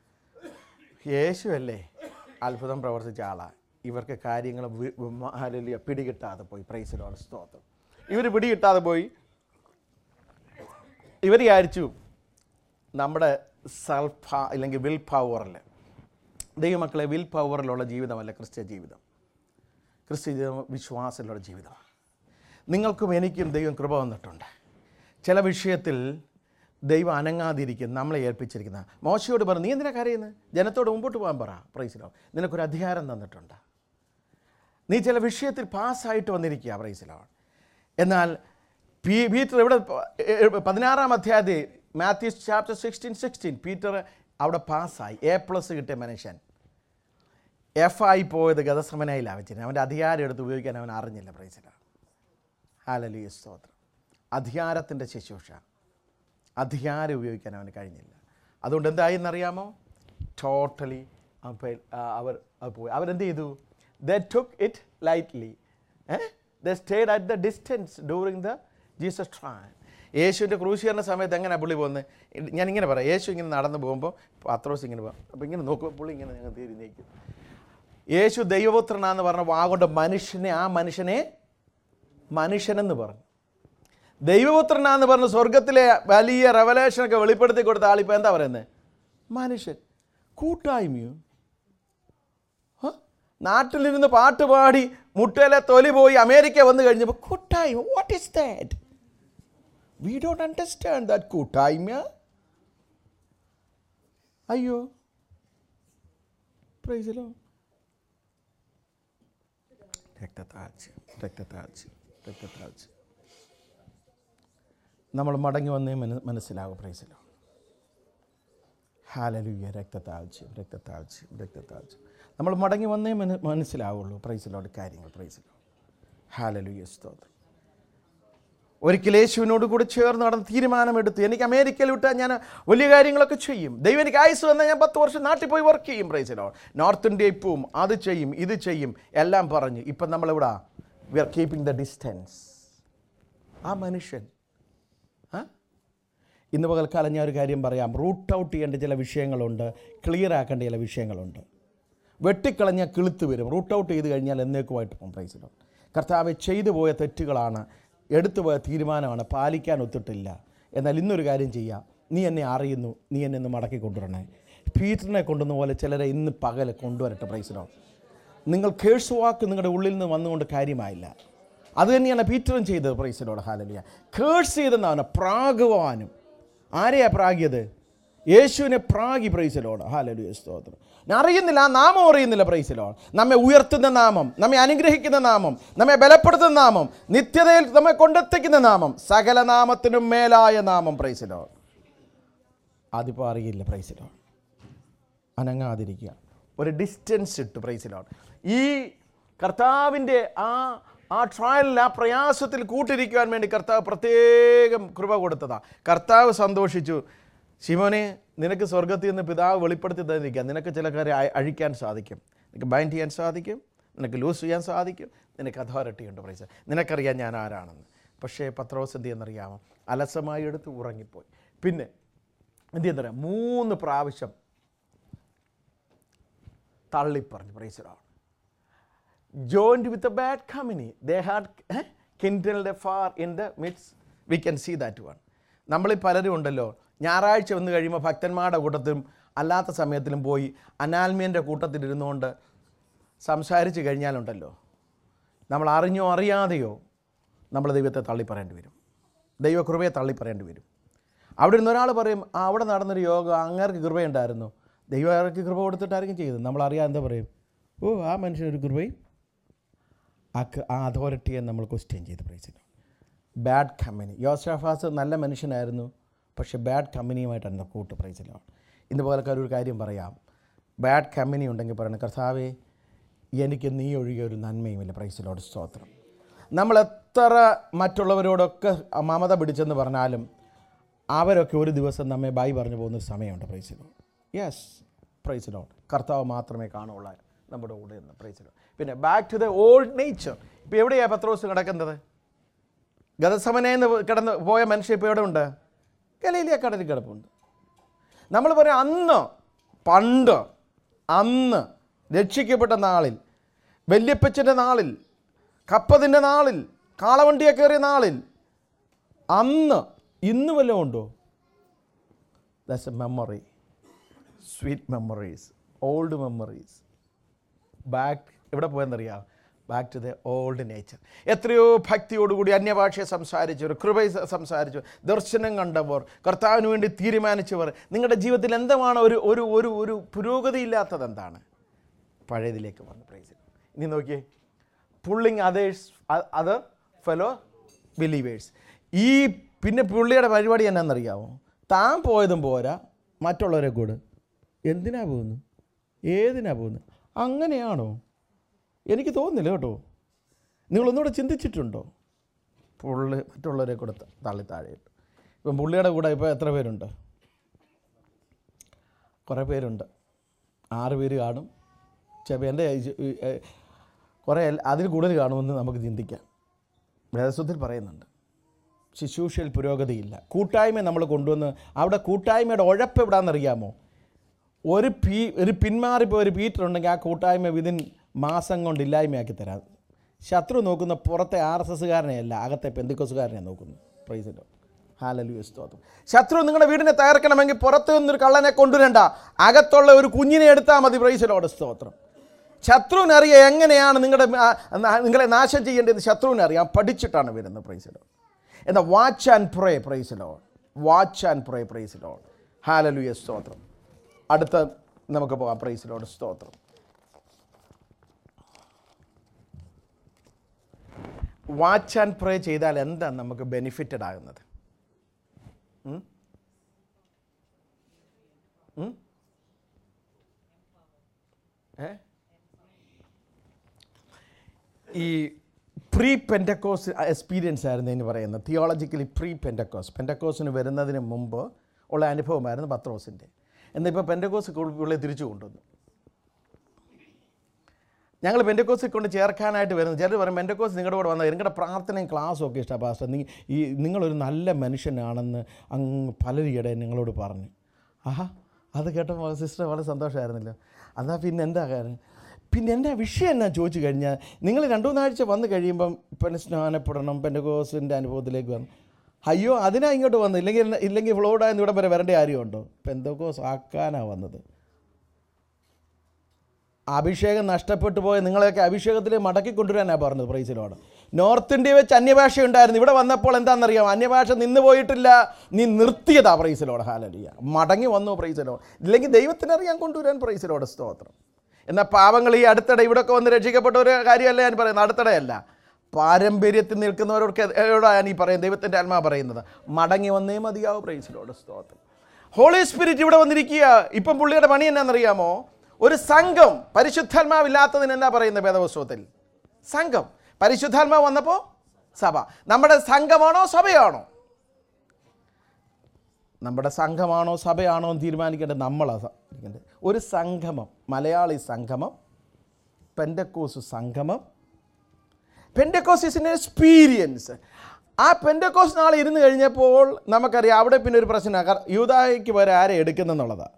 യേശു അല്ലേ അത്ഭുതം പ്രവർത്തിച്ച ആളാണ് ഇവർക്ക് കാര്യങ്ങൾ വി- വി- ഹല്ലേലൂയ, പിടികിട്ടാതെ പോയി പ്രൈസിലോട് സ്തോത്രം ഇവർ പിടികിട്ടാതെ പോയി ഇവർ വിചാരിച്ചു നമ്മുടെ സെൽഫ് അല്ലെങ്കിൽ വിൽ പവറിൽ ദൈവമക്കളെ വിൽ പവറിലുള്ള ജീവിതമല്ല ക്രിസ്ത്യ ജീവിതം ക്രിസ്ത്യ ജീവിതം വിശ്വാസത്തിലുള്ള ജീവിതമാണ് നിങ്ങൾക്കും എനിക്കും ദൈവം കൃപ വന്നിട്ടുണ്ട് ചില വിഷയത്തിൽ ദൈവം അനങ്ങാതിരിക്കും നമ്മളെ ഏൽപ്പിച്ചിരിക്കുന്ന മോശയോട് പറഞ്ഞു നീ എന്തിനാ കരയുന്നത് ജനത്തോട് മുമ്പോട്ട് പോകാൻ പറ പ്രൈസിലോ നിനക്കൊരു അധികാരം തന്നിട്ടുണ്ട് നീ ചില വിഷയത്തിൽ പാസ്സായിട്ട് വന്നിരിക്കുക പ്രൈസിലോ എന്നാൽ പീ പീറ്റർ ഇവിടെ പ- എ- പതിനാറാം അധ്യായത്തിൽ Matthew chapter sixteen sixteen Peter അവിടെ പാസ്സായി എ പ്ലസ് കിട്ടിയ മനുഷ്യൻ എഫ് ആയി പോയത് ഗതസമനയിലാണ് വെച്ചിരുന്നത് അവൻ്റെ അധികാരം എടുത്ത് ഉപയോഗിക്കാൻ അവൻ അറിഞ്ഞില്ല പ്രൈസിലാണ് ഹാലലിയ സ്തോത്രം അധികാരത്തിൻ്റെ ശുശ്രൂഷ അധികാരം ഉപയോഗിക്കാൻ അവന് കഴിഞ്ഞില്ല അതുകൊണ്ട് എന്തായി എന്നറിയാമോ ടോട്ടലി അവർ അവർ പോയി അവരെന്ത് ചെയ്തു they took it lightly they stayed at the distance during the Jesus ട്രാൻ യേശുവിൻ്റെ ക്രൂശീകരണ സമയത്ത് എങ്ങനെയാണ് പുള്ളി പോകുന്നത് ഞാനിങ്ങനെ പറയാം യേശു ഇങ്ങനെ നടന്നു പോകുമ്പോൾ പത്രോസ് ഇങ്ങനെ പോകും അപ്പോൾ ഇങ്ങനെ നോക്കുമ്പോൾ പുള്ളി ഇങ്ങനെ ഞങ്ങൾ തിരിഞ്ഞേക്കും യേശു ദൈവപുത്രനാന്ന് പറഞ്ഞ വാഗൊണ്ട് മനുഷ്യനെ ആ മനുഷ്യനെ മനുഷ്യനെന്ന് പറഞ്ഞു ദൈവപുത്രനാന്ന് പറഞ്ഞ് സ്വർഗത്തിലെ വലിയ റെവലേഷനൊക്കെ വെളിപ്പെടുത്തി കൊടുത്ത ആളിപ്പോൾ എന്താ പറയുന്നത് മനുഷ്യൻ കൂട്ടായ്മയോ ഹ? നാട്ടിലിരുന്ന് പാട്ട് പാടി മുട്ടയിലെ തൊലി പോയി അമേരിക്ക വന്നു കഴിഞ്ഞപ്പോൾ കൂട്ടായ്മ what is that we don't understand that കൂട്ടായ്മ അയ്യോ പ്രൈസിലോ രക്തത്താഴ്ച രക്തത്താഴ്ച രക്തത്താഴ്ച നമ്മൾ മടങ്ങി വന്നേ മന മനസ്സിലാകും പ്രൈസിലോ ഹാലലുയ്യ രക്തത്താഴ്ചയും രക്തത്താഴ്ചയും രക്തത്താഴ്ചയും നമ്മൾ മടങ്ങി വന്നേ മന മനസ്സിലാവുള്ളൂ പ്രൈസിലോട് കാര്യങ്ങൾ പ്രൈസിലോ ഹാലലുയ്യ സ്തോത്രം ഒരിക്കൽ യേശുവിനോട് കൂടി ചേർന്ന് നടന്ന് തീരുമാനമെടുത്ത് എനിക്ക് അമേരിക്കയിൽ വിട്ടാൽ ഞാൻ വലിയ കാര്യങ്ങളൊക്കെ ചെയ്യും ദൈവം എനിക്ക് ആയുസ് വന്നാൽ ഞാൻ പത്ത് വർഷം നാട്ടിൽ പോയി വർക്ക് ചെയ്യും പ്രൈസിലോ നോർത്ത് ഇന്ത്യയിൽ പോവും അത് ചെയ്യും ഇത് ചെയ്യും എല്ലാം പറഞ്ഞ് ഇപ്പം നമ്മളിവിടെ we are keeping the distance ആ മനുഷ്യൻ ആ ഇന്ന് പകൽക്കാലം ഞാൻ ഒരു കാര്യം പറയാം റൂട്ട് ഔട്ട് ചെയ്യേണ്ട ചില വിഷയങ്ങളുണ്ട് ക്ലിയർ ആക്കേണ്ട ചില വിഷയങ്ങളുണ്ട് വെട്ടിക്കളഞ്ഞാൽ കിളുത്ത് വരും റൂട്ട് ഔട്ട് ചെയ്ത് കഴിഞ്ഞാൽ എന്നേക്കുമായിട്ട് പോകും പ്രൈസിലോ കർത്താവ് ചെയ്തു പോയ തെറ്റുകളാണ് എടുത്തു പോയ തീരുമാനമാണ് പാലിക്കാൻ ഒത്തിട്ടില്ല എന്നാൽ ഇന്നൊരു കാര്യം ചെയ്യാം നീ എന്നെ അറിയുന്നു നീ എന്നെ ഒന്ന് മടക്കി കൊണ്ടുവരണേ പീറ്ററിനെ കൊണ്ടുവന്ന പോലെ ചിലരെ ഇന്ന് പകൽ കൊണ്ടുവരട്ടെ പ്രൈസിലോ നിങ്ങൾ കേഴ്സ് വാക്ക് നിങ്ങളുടെ ഉള്ളിൽ നിന്ന് വന്നുകൊണ്ട് കാര്യമായില്ല അത് തന്നെയാണ് പീറ്ററും ചെയ്തത് പ്രൈസിലോട് ഹാലലിയ കേഴ്സ് ചെയ്തെന്നാണ് പ്രാഗുവാനും ആരെയാ പ്രാഗിയത് യേശുവിനെ പ്രാഗി പ്രൈസിലോട് ഹാലലിയ സ്തോത്രം ഞാൻ അറിയുന്നില്ല ആ നാമം അറിയുന്നില്ല പ്രൈസിലോട് നമ്മെ ഉയർത്തുന്ന നാമം നമ്മെ അനുഗ്രഹിക്കുന്ന നാമം നമ്മെ ബലപ്പെടുത്തുന്ന നാമം നിത്യതയിൽ നമ്മെ കൊണ്ടെത്തിക്കുന്ന നാമം സകല നാമത്തിനും മേലായ നാമം പ്രൈസിലോട് അതിപ്പോൾ അറിയില്ല പ്രൈസിലോട് അനങ്ങാതിരിക്കുക ഒരു ഡിസ്റ്റൻസ് ഇട്ട് പ്രൈസിലോട് ഈ കർത്താവിൻ്റെ ആ ആ ട്രയലിൽ ആ പ്രയാസത്തിൽ കൂട്ടിരിക്കുവാൻ വേണ്ടി കർത്താവ് പ്രത്യേകം കൃപ കൊടുത്തതാ കർത്താവ് സന്തോഷിച്ചു ശിവനെ നിനക്ക് സ്വർഗത്തിൽ നിന്ന് പിതാവ് വെളിപ്പെടുത്തി തന്നിരിക്കുക നിനക്ക് ചില കാര്യം അയ- അഴിക്കാൻ സാധിക്കും നിനക്ക് ബൈൻഡ് ചെയ്യാൻ സാധിക്കും നിനക്ക് ലൂസ് ചെയ്യാൻ സാധിക്കും നിനക്ക് അതോറിറ്റി ഉണ്ട് പ്രൈസ് നിനക്കറിയാം ഞാൻ ആരാണെന്ന് പക്ഷേ പത്രോസ് എന്ത് ചെയ്യുന്നറിയാമോ അലസമായി എടുത്ത് ഉറങ്ങിപ്പോയി പിന്നെ എന്ത് ചെയ്യുന്നറിയാം മൂന്ന് പ്രാവശ്യം തള്ളിപ്പറഞ്ഞു പ്രൈസറാണ് joined with a bad company. They had eh, kindled a fire in the midst. We can see that one. നമ്മളിൽ പലരും ഉണ്ടല്ലോ ഞായറാഴ്ച വന്നു കഴിയുമ്പോൾ ഭക്തന്മാരുടെ കൂട്ടത്തിലും അല്ലാത്ത സമയത്തിലും പോയി അനാൽമ്യൻ്റെ കൂട്ടത്തിലിരുന്നുകൊണ്ട് സംസാരിച്ച് കഴിഞ്ഞാലുണ്ടല്ലോ നമ്മൾ അറിഞ്ഞോ അറിയാതെയോ നമ്മൾ ദൈവത്തെ തള്ളിപ്പറയേണ്ടി വരും ദൈവകൃപയെ തള്ളിപ്പറയേണ്ടി വരും അവിടെ ഇരുന്ന് ഒരാൾ പറയും "ആ, അവിടെ നടന്നൊരു യോഗ അങ്ങേർക്ക് കൃപയുണ്ടായിരുന്നു ദൈവം അവർക്ക് കൃപ കൊടുത്തിട്ടായിരിക്കും ചെയ്തത് നമ്മൾ അറിയാൻ എന്താ പറയും ഓ ആ മനുഷ്യനൊരു കൃപയും ആ ക- ആ അതോറിറ്റിയെ നമ്മൾ ക്വസ്റ്റ്യൻ ചെയ്ത് പ്രൈസിലോ ബാഡ് കമ്പനി യോസഫാസ് നല്ല മനുഷ്യനായിരുന്നു പക്ഷേ ബാഡ് കമ്പനിയുമായിട്ടാണ് കൂട്ട് പ്രൈസിലോ ഇന്ന് പോലക്കാർ ഒരു കാര്യം പറയാം ബാഡ് കമ്പനി ഉണ്ടെങ്കിൽ പറയണം കർത്താവേ എനിക്ക് നീ ഒഴികെ ഒരു നന്മയുമില്ല പ്രൈസിലോട് സ്തോത്രം നമ്മൾ എത്ര മറ്റുള്ളവരോടൊക്കെ മമത പിടിച്ചെന്ന് പറഞ്ഞാലും അവരൊക്കെ ഒരു ദിവസം നമ്മെ ബായി പറഞ്ഞു പോകുന്ന ഒരു സമയമുണ്ട് പ്രൈസിലോ യെസ് പ്രൈസിലോ കർത്താവ് മാത്രമേ കാണുള്ളൂ നമ്മുടെ കൂടെ എന്ന് പ്രൈസിലോ പിന്നെ back to the old nature ഇപ്പോൾ എവിടെയാണ് പത്രോസ് കിടക്കുന്നത് ഗതസമനയെന്ന് കിടന്ന് പോയ മനുഷ്യൻ ഇപ്പോൾ എവിടെ ഉണ്ട് ഗലീലിയ കടലിൽ കിടപ്പുണ്ട് നമ്മൾ പറയാം അന്ന് പണ്ട് അന്ന് രക്ഷിക്കപ്പെട്ട നാളിൽ വല്യപ്പച്ചൻ്റെ നാളിൽ കപ്പതിൻ്റെ നാളിൽ കാളവണ്ടിയെ കയറിയ നാളിൽ അന്ന് ഇന്ന് വല്ലതും ഉണ്ടോ that's a memory sweet memories old memories back എവിടെ പോയെന്നറിയാം back to the old nature എത്രയോ ഭക്തിയോടുകൂടി അന്യഭാഷയെ സംസാരിച്ചവർ കൃപ സംസാരിച്ചു ദർശനം കണ്ടവർ കർത്താവിന് വേണ്ടി തീരുമാനിച്ചവർ നിങ്ങളുടെ ജീവിതത്തിൽ എന്താണ് ഒരു ഒരു ഒരു ഒരു പുരോഗതി ഇല്ലാത്തത് എന്താണ് പഴയതിലേക്ക് വന്ന് പ്രൈസ് ഇനി നോക്കിയേ pulling others other fellow believers ഈ പിന്നെ പുള്ളിയുടെ പരിപാടി എന്നാണെന്നറിയാമോ താൻ പോയതും പോരാ മറ്റുള്ളവരെ കൂടെ എന്തിനാ പോകുന്നു ഏതിനാ പോകുന്നത് അങ്ങനെയാണോ എനിക്ക് തോന്നുന്നില്ല കേട്ടോ നിങ്ങളൊന്നുകൂടെ ചിന്തിച്ചിട്ടുണ്ടോ പുള്ളി മറ്റുള്ളവരെ കൂടെ ത- തള്ളി താഴെയിട്ടു ഇപ്പം പുള്ളിയുടെ കൂടെ ഇപ്പോൾ എത്ര പേരുണ്ട് കുറേ പേരുണ്ട് ആറ് പേര് കാണും ചിലപ്പോൾ എൻ്റെ കുറേ എൽ- അതിൽ കൂടുതൽ കാണുമെന്ന് നമുക്ക് ചിന്തിക്കാം വേദസ്വത്തിൽ പറയുന്നുണ്ട് ശുശ്രൂഷയിൽ പുരോഗതിയില്ല കൂട്ടായ്മ നമ്മൾ കൊണ്ടുവന്ന് അവിടെ കൂട്ടായ്മയുടെ ഉഴപ്പ് എവിടാണെന്നറിയാമോ ഒരു പീ ഒരു പിന്മാറിപ്പോൾ ഒരു പീറ്റർ ഉണ്ടെങ്കിൽ ആ കൂട്ടായ്മ വിതിൻ മാസം കൊണ്ട് ഇല്ലായ്മയാക്കി തരാം ശത്രു നോക്കുന്ന പുറത്തെ ആർ എസ് എസ്സുകാരനെയല്ല അകത്തെ പെന്തിക്കോസുകാരനെ നോക്കുന്നു പ്രൈസിലോ ഹാലലു സ്തോത്രം ശത്രു നിങ്ങളുടെ വീടിനെ തകർക്കണമെങ്കിൽ പുറത്ത് നിന്നൊരു കള്ളനെ കൊണ്ടുവരണ്ട അകത്തുള്ള ഒരു കുഞ്ഞിനെ എടുത്താൽ മതി പ്രൈസിലോട് സ്തോത്രം ശത്രുവിനറിയാം എങ്ങനെയാണ് നിങ്ങളുടെ ആ, ന- നിങ്ങളെ നാശം ചെയ്യേണ്ടത് ശത്രുവിനറിയാം പഠിച്ചിട്ടാണ് വരുന്നത് പ്രൈസിലോ എന്നാൽ watch and pray praise the Lord watch and pray praise the Lord hallelujah സ്തോത്രം അടുത്ത നമുക്ക് പോകാം പ്രൈസിലോട് സ്തോത്രം വാച്ച് ആൻഡ് പ്രേ ചെയ്താൽ എന്താ നമുക്ക് ബെനിഫിറ്റഡ് ആകുന്നത് ഉം? ഉം? ഏ ഈ പ്രീ പെൻറ്റക്കോസ് എക്സ്പീരിയൻസ് ആയിരുന്നു എന്ന് പറയുന്നത് തിയോളജിക്കലി പ്രീ പെൻറ്റക്കോസ് പെൻറ്റക്കോസിന് വരുന്നതിന് മുമ്പ് ഉള്ള അനുഭവമായിരുന്നു പത്രോസിൻ്റെ എന്നാൽ ഇപ്പോൾ പെൻറ്റക്കോസ് പുള്ളി തിരിച്ചു കൊണ്ടുവന്നു ഞങ്ങൾ പെൻറ്റക്കോസിൽ കൊണ്ട് ചേർക്കാനായിട്ട് വരുന്നത് ചിലർ പറയും പെൻറ്റക്കോസ് നിങ്ങളുടെ കൂടെ വന്നാൽ നിങ്ങളുടെ പ്രാർത്ഥനയും ക്ലാസ്സും ഒക്കെ ഇഷ്ടമാണ് പാസ്റ്റർ നീ ഈ നിങ്ങളൊരു നല്ല മനുഷ്യനാണെന്ന് അങ്ങ് പലരിയുടെ നിങ്ങളോട് പറഞ്ഞു ആഹാ അത് കേട്ടപ്പോൾ സിസ്റ്റർ വളരെ സന്തോഷമായിരുന്നല്ലോ അതാ പിന്നെ എന്താ കാര്യം പിന്നെ എൻ്റെ വിഷയം എന്നാ ചോദിച്ചു കഴിഞ്ഞാൽ നിങ്ങൾ രണ്ടു മൂന്നാഴ്ച വന്ന് കഴിയുമ്പം പിന്നെ സ്നാനപ്പെടണം പെൻറ്റക്കോസിൻ്റെ അനുഭവത്തിലേക്ക് വരണം അയ്യോ അതിനാ ഇങ്ങോട്ട് വന്നത് ഇല്ലെങ്കിൽ ഇല്ലെങ്കിൽ ഫ്ലോഡായെന്ന് ഇവിടം വരെ വരേണ്ട കാര്യമുണ്ടോ പെന്തക്കോസ് ആക്കാനാണ് വന്നത് അഭിഷേകം നഷ്ടപ്പെട്ടു പോയ നിങ്ങളെയൊക്കെ അഭിഷേകത്തിൽ മടക്കി കൊണ്ടുവരാനാണ് പറഞ്ഞത് പ്രൈസിലോട് നോർത്ത് ഇന്ത്യ വെച്ച് അന്യഭാഷ ഉണ്ടായിരുന്നു ഇവിടെ വന്നപ്പോൾ എന്താണെന്നറിയാം അന്യഭാഷ നിന്ന് പോയിട്ടില്ല നീ നിർത്തിയതാ പ്രൈസിലോട് ഹാലലിയ മടങ്ങി വന്നു പ്രൈസിലോട് ഇല്ലെങ്കിൽ ദൈവത്തിനറിയാൻ കൊണ്ടുവരാൻ പ്രൈസിലോട് സ്തോത്രം എന്നാൽ പാവങ്ങൾ ഈ അടുത്തിടെ ഇവിടെയൊക്കെ വന്ന് രക്ഷിക്കപ്പെട്ട ഒരു കാര്യമല്ല ഞാൻ പറയുന്നത് അടുത്തിടെയല്ല പാരമ്പര്യത്തിൽ നിൽക്കുന്നവരോട് എവിടെയാണ് ഈ പറയുന്നത് ദൈവത്തിൻ്റെ ആത്മാ പറയുന്നത് മടങ്ങി വന്നേ മതിയാവും പ്രൈസിലോട് സ്തോത്രം ഹോളി സ്പിരിറ്റ് ഇവിടെ വന്നിരിക്കുക ഇപ്പം പുള്ളിയുടെ പണി എന്നാണെന്നറിയാമോ ഒരു സംഘം പരിശുദ്ധാത്മാവില്ലാത്തതിന് എന്താ പറയുന്നത് വേദപുസ്തകത്തിൽ സംഘം പരിശുദ്ധാത്മാവ് വന്നപ്പോൾ സഭ നമ്മുടെ സംഘമാണോ സഭയാണോ നമ്മുടെ സംഘമാണോ സഭയാണോ എന്ന് തീരുമാനിക്കേണ്ടത് നമ്മളാണ് തീരുമാനിക്കേണ്ടത്. ഒരു സംഗമം മലയാളി സംഗമം പെൻഡക്കോസ് സംഗമം പെൻഡക്കോസ് ഇസ് എൻ എക്സ്പീരിയൻസ് ആ പെൻഡക്കോസ് നാളെ ഇരുന്ന് കഴിഞ്ഞപ്പോൾ നമുക്കറിയാം അവിടെ പിന്നെ ഒരു പ്രശ്നമാണ് യൂതായ്ക്ക് വരെ ആരെ എടുക്കുന്നെന്നുള്ളതാണ്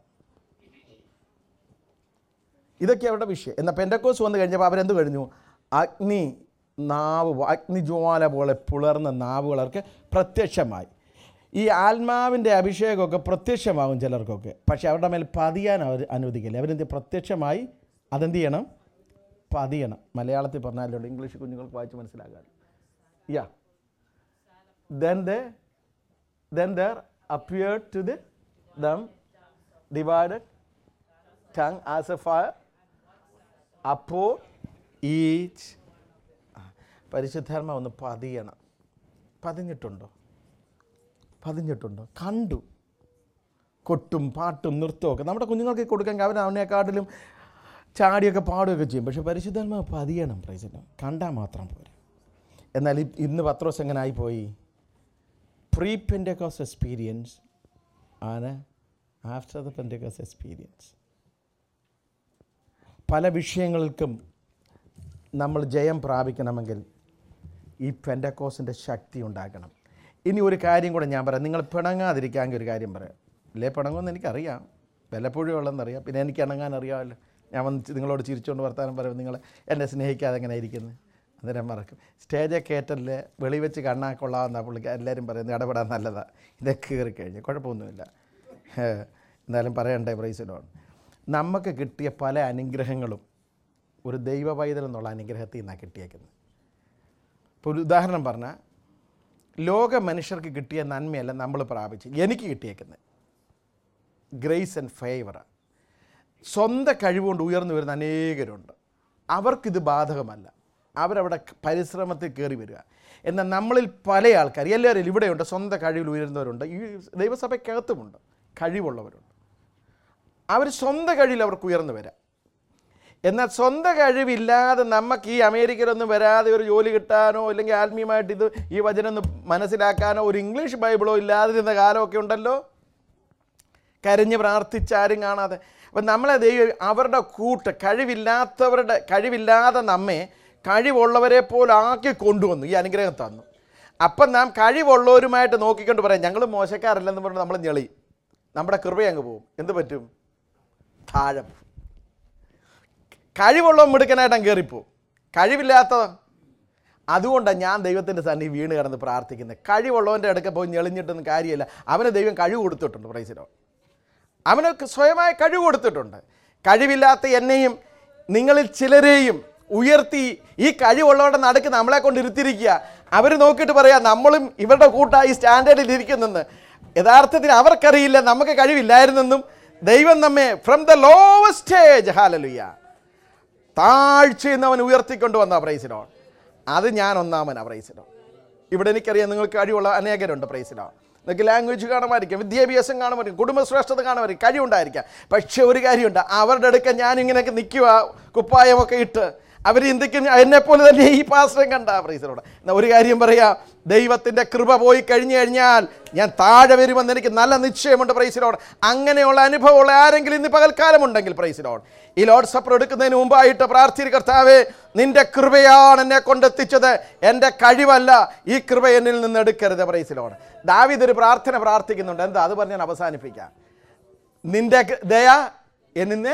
ഇതൊക്കെ അവരുടെ വിഷയം എന്നാൽ പെൻഡക്കോസ് വന്നു കഴിഞ്ഞപ്പോൾ അവരെന്ത് കഴിഞ്ഞു അഗ്നി നാവ് പോ- അഗ്നിജ്വാല പോലെ പുലർന്ന നാവുകളർക്ക് പ്രത്യക്ഷമായി ഈ ആത്മാവിൻ്റെ അഭിഷേകമൊക്കെ പ്രത്യക്ഷമാകും ചിലർക്കൊക്കെ പക്ഷേ അവരുടെ മേൽ പതിയാൻ അവർ അനുവദിക്കില്ല അവരെന്ത് പ്രത്യക്ഷമായി അതെന്ത് ചെയ്യണം പതിയണം മലയാളത്തിൽ പറഞ്ഞാലുള്ളൂ ഇംഗ്ലീഷ് കുഞ്ഞുങ്ങൾക്ക് വായിച്ച് മനസ്സിലാകാൻ യാ then they then there appeared to the them divided tongue as a fire upon each പരിശുദ്ധാത്മ ഒന്ന് പതിയണം പതിഞ്ഞിട്ടുണ്ടോ പതിഞ്ഞിട്ടുണ്ടോ കണ്ടു കൊട്ടും പാട്ടും നൃത്തവും ഒക്കെ നമ്മുടെ കുഞ്ഞുങ്ങൾക്ക് കൊടുക്കാൻ അവർ അവനെക്കാട്ടിലും ചാടിയൊക്കെ പാടുകയൊക്കെ ചെയ്യും പക്ഷെ പരിശുദ്ധാത്മാവ് പതിയണം പ്രൈസിന് കണ്ടാൽ മാത്രം പോരാ എന്നാൽ ഇ- ഇന്ന് പത്രോസ് എങ്ങനെ ആയിപ്പോയി പ്രീ പെൻഡക്കോസ് എക്സ്പീരിയൻസ് ആണ് ആഫ്റ്റർ ദ പെൻഡക്കോസ് എക്സ്പീരിയൻസ് പല വിഷയങ്ങൾക്കും നമ്മൾ ജയം പ്രാപിക്കണമെങ്കിൽ ഈ പെൻഡക്കോസിൻ്റെ ശക്തി ഉണ്ടാക്കണം ഇനി ഒരു കാര്യം കൂടെ ഞാൻ പറയാം നിങ്ങൾ പിണങ്ങാതിരിക്കാമെങ്കിൽ ഒരു കാര്യം പറയാം ഇല്ലേ പിണങ്ങുമെന്ന് എനിക്കറിയാം വല്ലപ്പോഴും ഉള്ളതെന്നറിയാം പിന്നെ എനിക്ക് ഇണങ്ങാൻ അറിയാമല്ലോ ഞാൻ വന്ന് ചി- നിങ്ങളോട് ചിരിച്ചുകൊണ്ട് വർത്താനം പറയും നിങ്ങൾ എന്നെ സ്നേഹിക്കാതെ എങ്ങനെ ഇരിക്കുന്നത് അന്നേരം മറക്കും സ്റ്റേജെ കയറ്റല്ലേ വെളി വെച്ച് കണ്ണാ കൊള്ളാവുന്ന പുള്ളിക്ക് എല്ലാവരും പറയുന്നത് ഇടപെടാൻ നല്ലതാണ് ഇതൊക്കെ കയറി കഴിഞ്ഞ് കുഴപ്പമൊന്നുമില്ല ഏ, എന്നാലും പറയണ്ടേ പ്രൈസിലോൺ നമുക്ക് കിട്ടിയ പല അനുഗ്രഹങ്ങളും ഒരു ദൈവ പൈതൽ എന്നുള്ള അനുഗ്രഹത്തിൽ നിന്നാണ് കിട്ടിയേക്കുന്നത് ഇപ്പോൾ ഒരു ഉദാഹരണം പറഞ്ഞാൽ ലോക മനുഷ്യർക്ക് കിട്ടിയ നന്മയല്ല നമ്മൾ പ്രാപിച്ച് എനിക്ക് കിട്ടിയേക്കുന്നത് ഗ്രേസ് ആൻഡ് ഫേവറാണ് സ്വന്തം കഴിവുകൊണ്ട് ഉയർന്നു വരുന്ന അനേകരുണ്ട് അവർക്കിത് ബാധകമല്ല അവരവിടെ പരിശ്രമത്തിൽ കയറി വരിക എന്നാൽ നമ്മളിൽ പല ആൾക്കാർ എല്ലാവരും ഇവിടെയുണ്ട് സ്വന്തം കഴിവിൽ ഉയരുന്നവരുണ്ട് ഈ ദൈവസഭയ്ക്കകത്തുമുണ്ട് കഴിവുള്ളവരുണ്ട് അവർ സ്വന്തം കഴിവിൽ അവർക്ക് ഉയർന്നു വരാം എന്നാൽ സ്വന്തം കഴിവില്ലാതെ നമുക്ക് ഈ അമേരിക്കയിലൊന്നും വരാതെ ഒരു ജോലി കിട്ടാനോ അല്ലെങ്കിൽ ആത്മീയമായിട്ട് ഇത് ഈ വചനം ഒന്ന് മനസ്സിലാക്കാനോ ഒരു ഇംഗ്ലീഷ് ബൈബിളോ ഇല്ലാതിരുന്ന കാലമൊക്കെ ഉണ്ടല്ലോ കരഞ്ഞ് പ്രാർത്ഥിച്ചാരും കാണാതെ അപ്പം നമ്മളെ ദൈവം അവരുടെ കൂട്ട് കഴിവില്ലാത്തവരുടെ കഴിവില്ലാതെ നമ്മെ കഴിവുള്ളവരെ പോലെ ആക്കി കൊണ്ടുവന്നു ഈ അനുഗ്രഹം തന്നു അപ്പം നാം കഴിവുള്ളവരുമായിട്ട് നോക്കിക്കൊണ്ട് പറയാം ഞങ്ങൾ മോശക്കാരല്ലെന്ന് പറഞ്ഞ് നമ്മൾ ഞെളി നമ്മുടെ കൃപ അങ്ങ് പോവും എന്ത് പറ്റും താഴെ പോവും. കഴിവുള്ളവൻ മിടുക്കനായിട്ട് അങ്ങ് കയറിപ്പോവും കഴിവില്ലാത്തവൻ അതുകൊണ്ടാണ് ഞാൻ ദൈവത്തിൻ്റെ സന്നി വീണ് കിടന്ന് പ്രാർത്ഥിക്കുന്നത് കഴിവുള്ളവൻ്റെ അടുക്ക പോയി ഞെളിഞ്ഞിട്ടൊന്നും കാര്യമില്ല അവന് ദൈവം കഴിവ് കൊടുത്തിട്ടുണ്ട് പ്രൈസിലോ അവന് സ്വയമായ കഴിവ് കൊടുത്തിട്ടുണ്ട് കഴിവില്ലാത്ത എന്നെയും നിങ്ങളിൽ ചിലരെയും ഉയർത്തി ഈ കഴിവുള്ളവരുടെ നടുക്ക് നമ്മളെ കൊണ്ട് ഇരുത്തിരിക്കുക അവർ നോക്കിയിട്ട് പറയാ നമ്മളും ഇവരുടെ കൂട്ടായി സ്റ്റാൻഡേർഡിൽ ഇരിക്കുന്നെന്ന് യഥാർത്ഥത്തിൽ അവർക്കറിയില്ല നമുക്ക് കഴിവില്ലായിരുന്നെന്നും ദൈവം നമ്മെ ഫ്രം ദ ലോവസ്റ്റ് സ്റ്റേജ് ഹാലലുയ്യ താഴ്ചയിൽ നിന്ന് അവൻ ഉയർത്തിക്കൊണ്ട് വന്ന പ്രൈസിലോ അത് ഞാൻ ഒന്നാമനാ പ്രൈസിലോ ഇവിടെ എനിക്കറിയാം നിങ്ങൾക്ക് കഴിവുള്ള അനേകരുണ്ട് പ്രൈസിലോ നിങ്ങൾക്ക് ലാംഗ്വേജ് കാണുമായിരിക്കും വിദ്യാഭ്യാസം കാണുമായിരിക്കും കുടുംബശ്രേഷ്ഠത കാണുമായിരിക്കും കഴിവുണ്ടായിരിക്കാം പക്ഷേ ഒരു കാര്യമുണ്ട് അവരുടെ അടുക്ക ഞാൻ ഇങ്ങനെയൊക്കെ നിൽക്കുക കുപ്പായമൊക്കെ ഇട്ട് അവർ ചിന്തിക്കും എന്നെപ്പോലെ തന്നെ ഈ പാസ്റ്റം കണ്ട പ്രൈസിലോട് എന്നാൽ ഒരു കാര്യം പറയാം ദൈവത്തിൻ്റെ കൃപ പോയി കഴിഞ്ഞു കഴിഞ്ഞാൽ ഞാൻ താഴെ വരുമെന്ന് എനിക്ക് നല്ല നിശ്ചയമുണ്ട് പ്രൈസിലോട് അങ്ങനെയുള്ള അനുഭവമുള്ള ആരെങ്കിലും ഇന്ന് പകൽക്കാലം ഉണ്ടെങ്കിൽ പ്രൈസിലോട് ഈ ലോഡ് സപ്പർ എടുക്കുന്നതിന് മുമ്പായിട്ട് പ്രാർത്ഥിക്കുക കർത്താവേ നിന്റെ കൃപയാണ് എന്നെ കൊണ്ടെത്തിച്ചത് എൻ്റെ കഴിവല്ല ഈ കൃപ എന്നിൽ നിന്ന് എടുക്കരുത് പ്രൈസിലോട് ദാവിദ് ഒരു പ്രാർത്ഥന പ്രാർത്ഥിക്കുന്നുണ്ട് എന്താ അത് പറഞ്ഞ് ഞാൻ അവസാനിപ്പിക്കാം നിന്റെ ദയ എന്നിന്നെ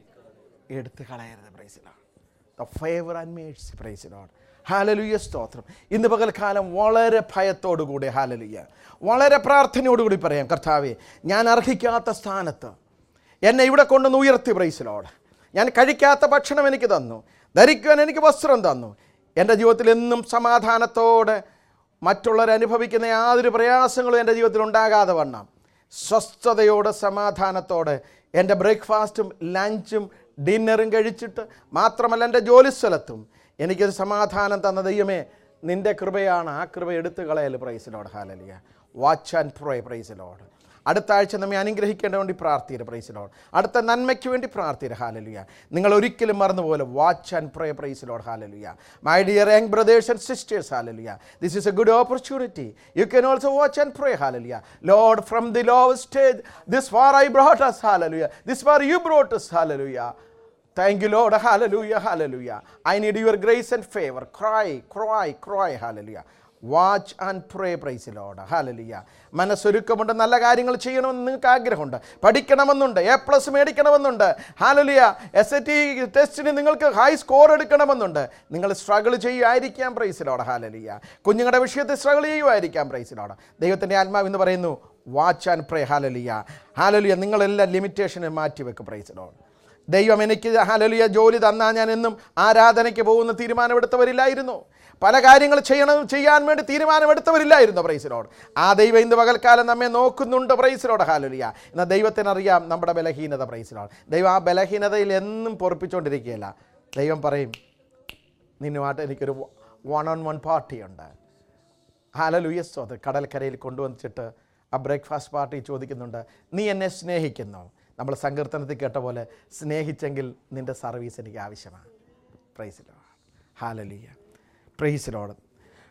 എടുത്തു കളയരുത് praise the Lord the favour and mercy praise the Lord hallelujah സ്തോത്രം ഇന്ന് പകൽക്കാലം വളരെ ഭയത്തോടുകൂടി ഹാലലുയ്യ വളരെ പ്രാർത്ഥനയോടുകൂടി പറയാം കർത്താവെ ഞാൻ അർഹിക്കാത്ത സ്ഥാനത്ത് എന്നെ ഇവിടെ കൊണ്ടുവന്ന് ഉയർത്തി പ്രൈസിലോട് ഞാൻ കഴിക്കാത്ത ഭക്ഷണം എനിക്ക് തന്നു ധരിക്കുവാൻ എനിക്ക് വസ്ത്രം തന്നു എൻ്റെ ജീവിതത്തിൽ എന്നും സമാധാനത്തോടെ മറ്റുള്ളവർ അനുഭവിക്കുന്ന യാതൊരു പ്രയാസങ്ങളും എൻ്റെ ജീവിതത്തിൽ ഉണ്ടാകാതെ വണ്ണം സ്വസ്ഥതയോടെ സമാധാനത്തോടെ എൻ്റെ ബ്രേക്ക്ഫാസ്റ്റും ലഞ്ചും ഡിന്നറും കഴിച്ചിട്ട് മാത്രമല്ല എൻ്റെ ജോലിസ്ഥലത്തും എനിക്കൊരു സമാധാനം തന്ന ദൈവമേ നിൻ്റെ കൃപയാണ് ആ കൃപ എടുത്തു കളയൽ പ്രൈസിലോട് ഹാലലിയ വാച്ച് ആൻഡ് പ്രേ പ്രൈസിലോട് അടുത്ത ആഴ്ച നമ്മെ അനുഗ്രഹിക്കേണ്ട വേണ്ടി പ്രാർത്ഥിയുടെ പ്രൈസിലോട് അടുത്ത നന്മയ്ക്ക് വേണ്ടി പ്രാർത്ഥിയുടെ ഹാലലുയ നിങ്ങൾ ഒരിക്കലും മറന്നുപോലെ watch and pray praise the Lord hallelujah my dear young brothers and sisters hallelujah this is a good opportunity you can also watch and pray hallelujah Lord from the low stage this far I brought us hallelujah this far you brought us ഹാലലുയ Thank you, Lord. Hallelujah. Hallelujah. I need your grace and favor. Cry, cry, cry. Hallelujah. Watch and pray praise Lord hallelujah മനസ്സൊരുക്കമുണ്ട് നല്ല കാര്യങ്ങൾ ചെയ്യണമെന്ന് നിങ്ങൾക്ക് ആഗ്രഹമുണ്ട് പഠിക്കണമെന്നുണ്ട് A plus മേടിക്കണമെന്നുണ്ട് ഹാലലിയ S A T ടെസ്റ്റിന് നിങ്ങൾക്ക് ഹൈ സ്കോർ എടുക്കണമെന്നുണ്ട് നിങ്ങൾ സ്ട്രഗിൾ ചെയ്യുമായിരിക്കാം പ്രൈസിലോട് ഹാലലിയ കുഞ്ഞുങ്ങളുടെ വിഷയത്തിൽ സ്ട്രഗിൾ ചെയ്യുമായിരിക്കാം പ്രൈസിലോട് ദൈവത്തിൻ്റെ ആത്മാവ് എന്ന് പറയുന്നു വാച്ച് ആൻഡ് പ്രേ ഹാലലിയ ഹാലലിയ നിങ്ങളെല്ലാം ലിമിറ്റേഷനെ മാറ്റിവെക്ക് പ്രൈസിലോട് ദൈവം എനിക്ക് ഹലലിയ ജോലി തന്നാൽ ഞാൻ എന്നും ആരാധനയ്ക്ക് പോകുന്ന തീരുമാനമെടുത്തവരില്ലായിരുന്നു പല കാര്യങ്ങൾ ചെയ്യണം ചെയ്യാൻ വേണ്ടി തീരുമാനമെടുത്തവരില്ലായിരുന്നു പ്രൈസിനോട് ആ ദൈവം ഇന്ന് പകൽക്കാലം നമ്മെ നോക്കുന്നുണ്ട് പ്രൈസിനോട് ഹാലലിയ എന്നാൽ ദൈവത്തിനറിയാം നമ്മുടെ ബലഹീനത പ്രൈസിനോട് ദൈവം ആ ബലഹീനതയിൽ എന്നും പൊറപ്പിച്ചുകൊണ്ടിരിക്കുകയല്ല ദൈവം പറയും നിന്നുമായിട്ട് എനിക്കൊരു വൺ ഓൺ വൺ പാർട്ടിയുണ്ട് ഹാലലുയസ്തോ അത് കടൽക്കരയിൽ കൊണ്ടുവന്നിട്ട് ആ ബ്രേക്ക്ഫാസ്റ്റ് പാർട്ടി ചോദിക്കുന്നുണ്ട് നീ എന്നെ സ്നേഹിക്കുന്നു നമ്മൾ സങ്കീർത്തനത്തിൽ കേട്ട പോലെ സ്നേഹിച്ചെങ്കിൽ നിൻ്റെ സർവീസ് എനിക്ക് ആവശ്യമാണ് പ്രൈസിലോട് ഹാലലിയ പ്രൈസിലോട്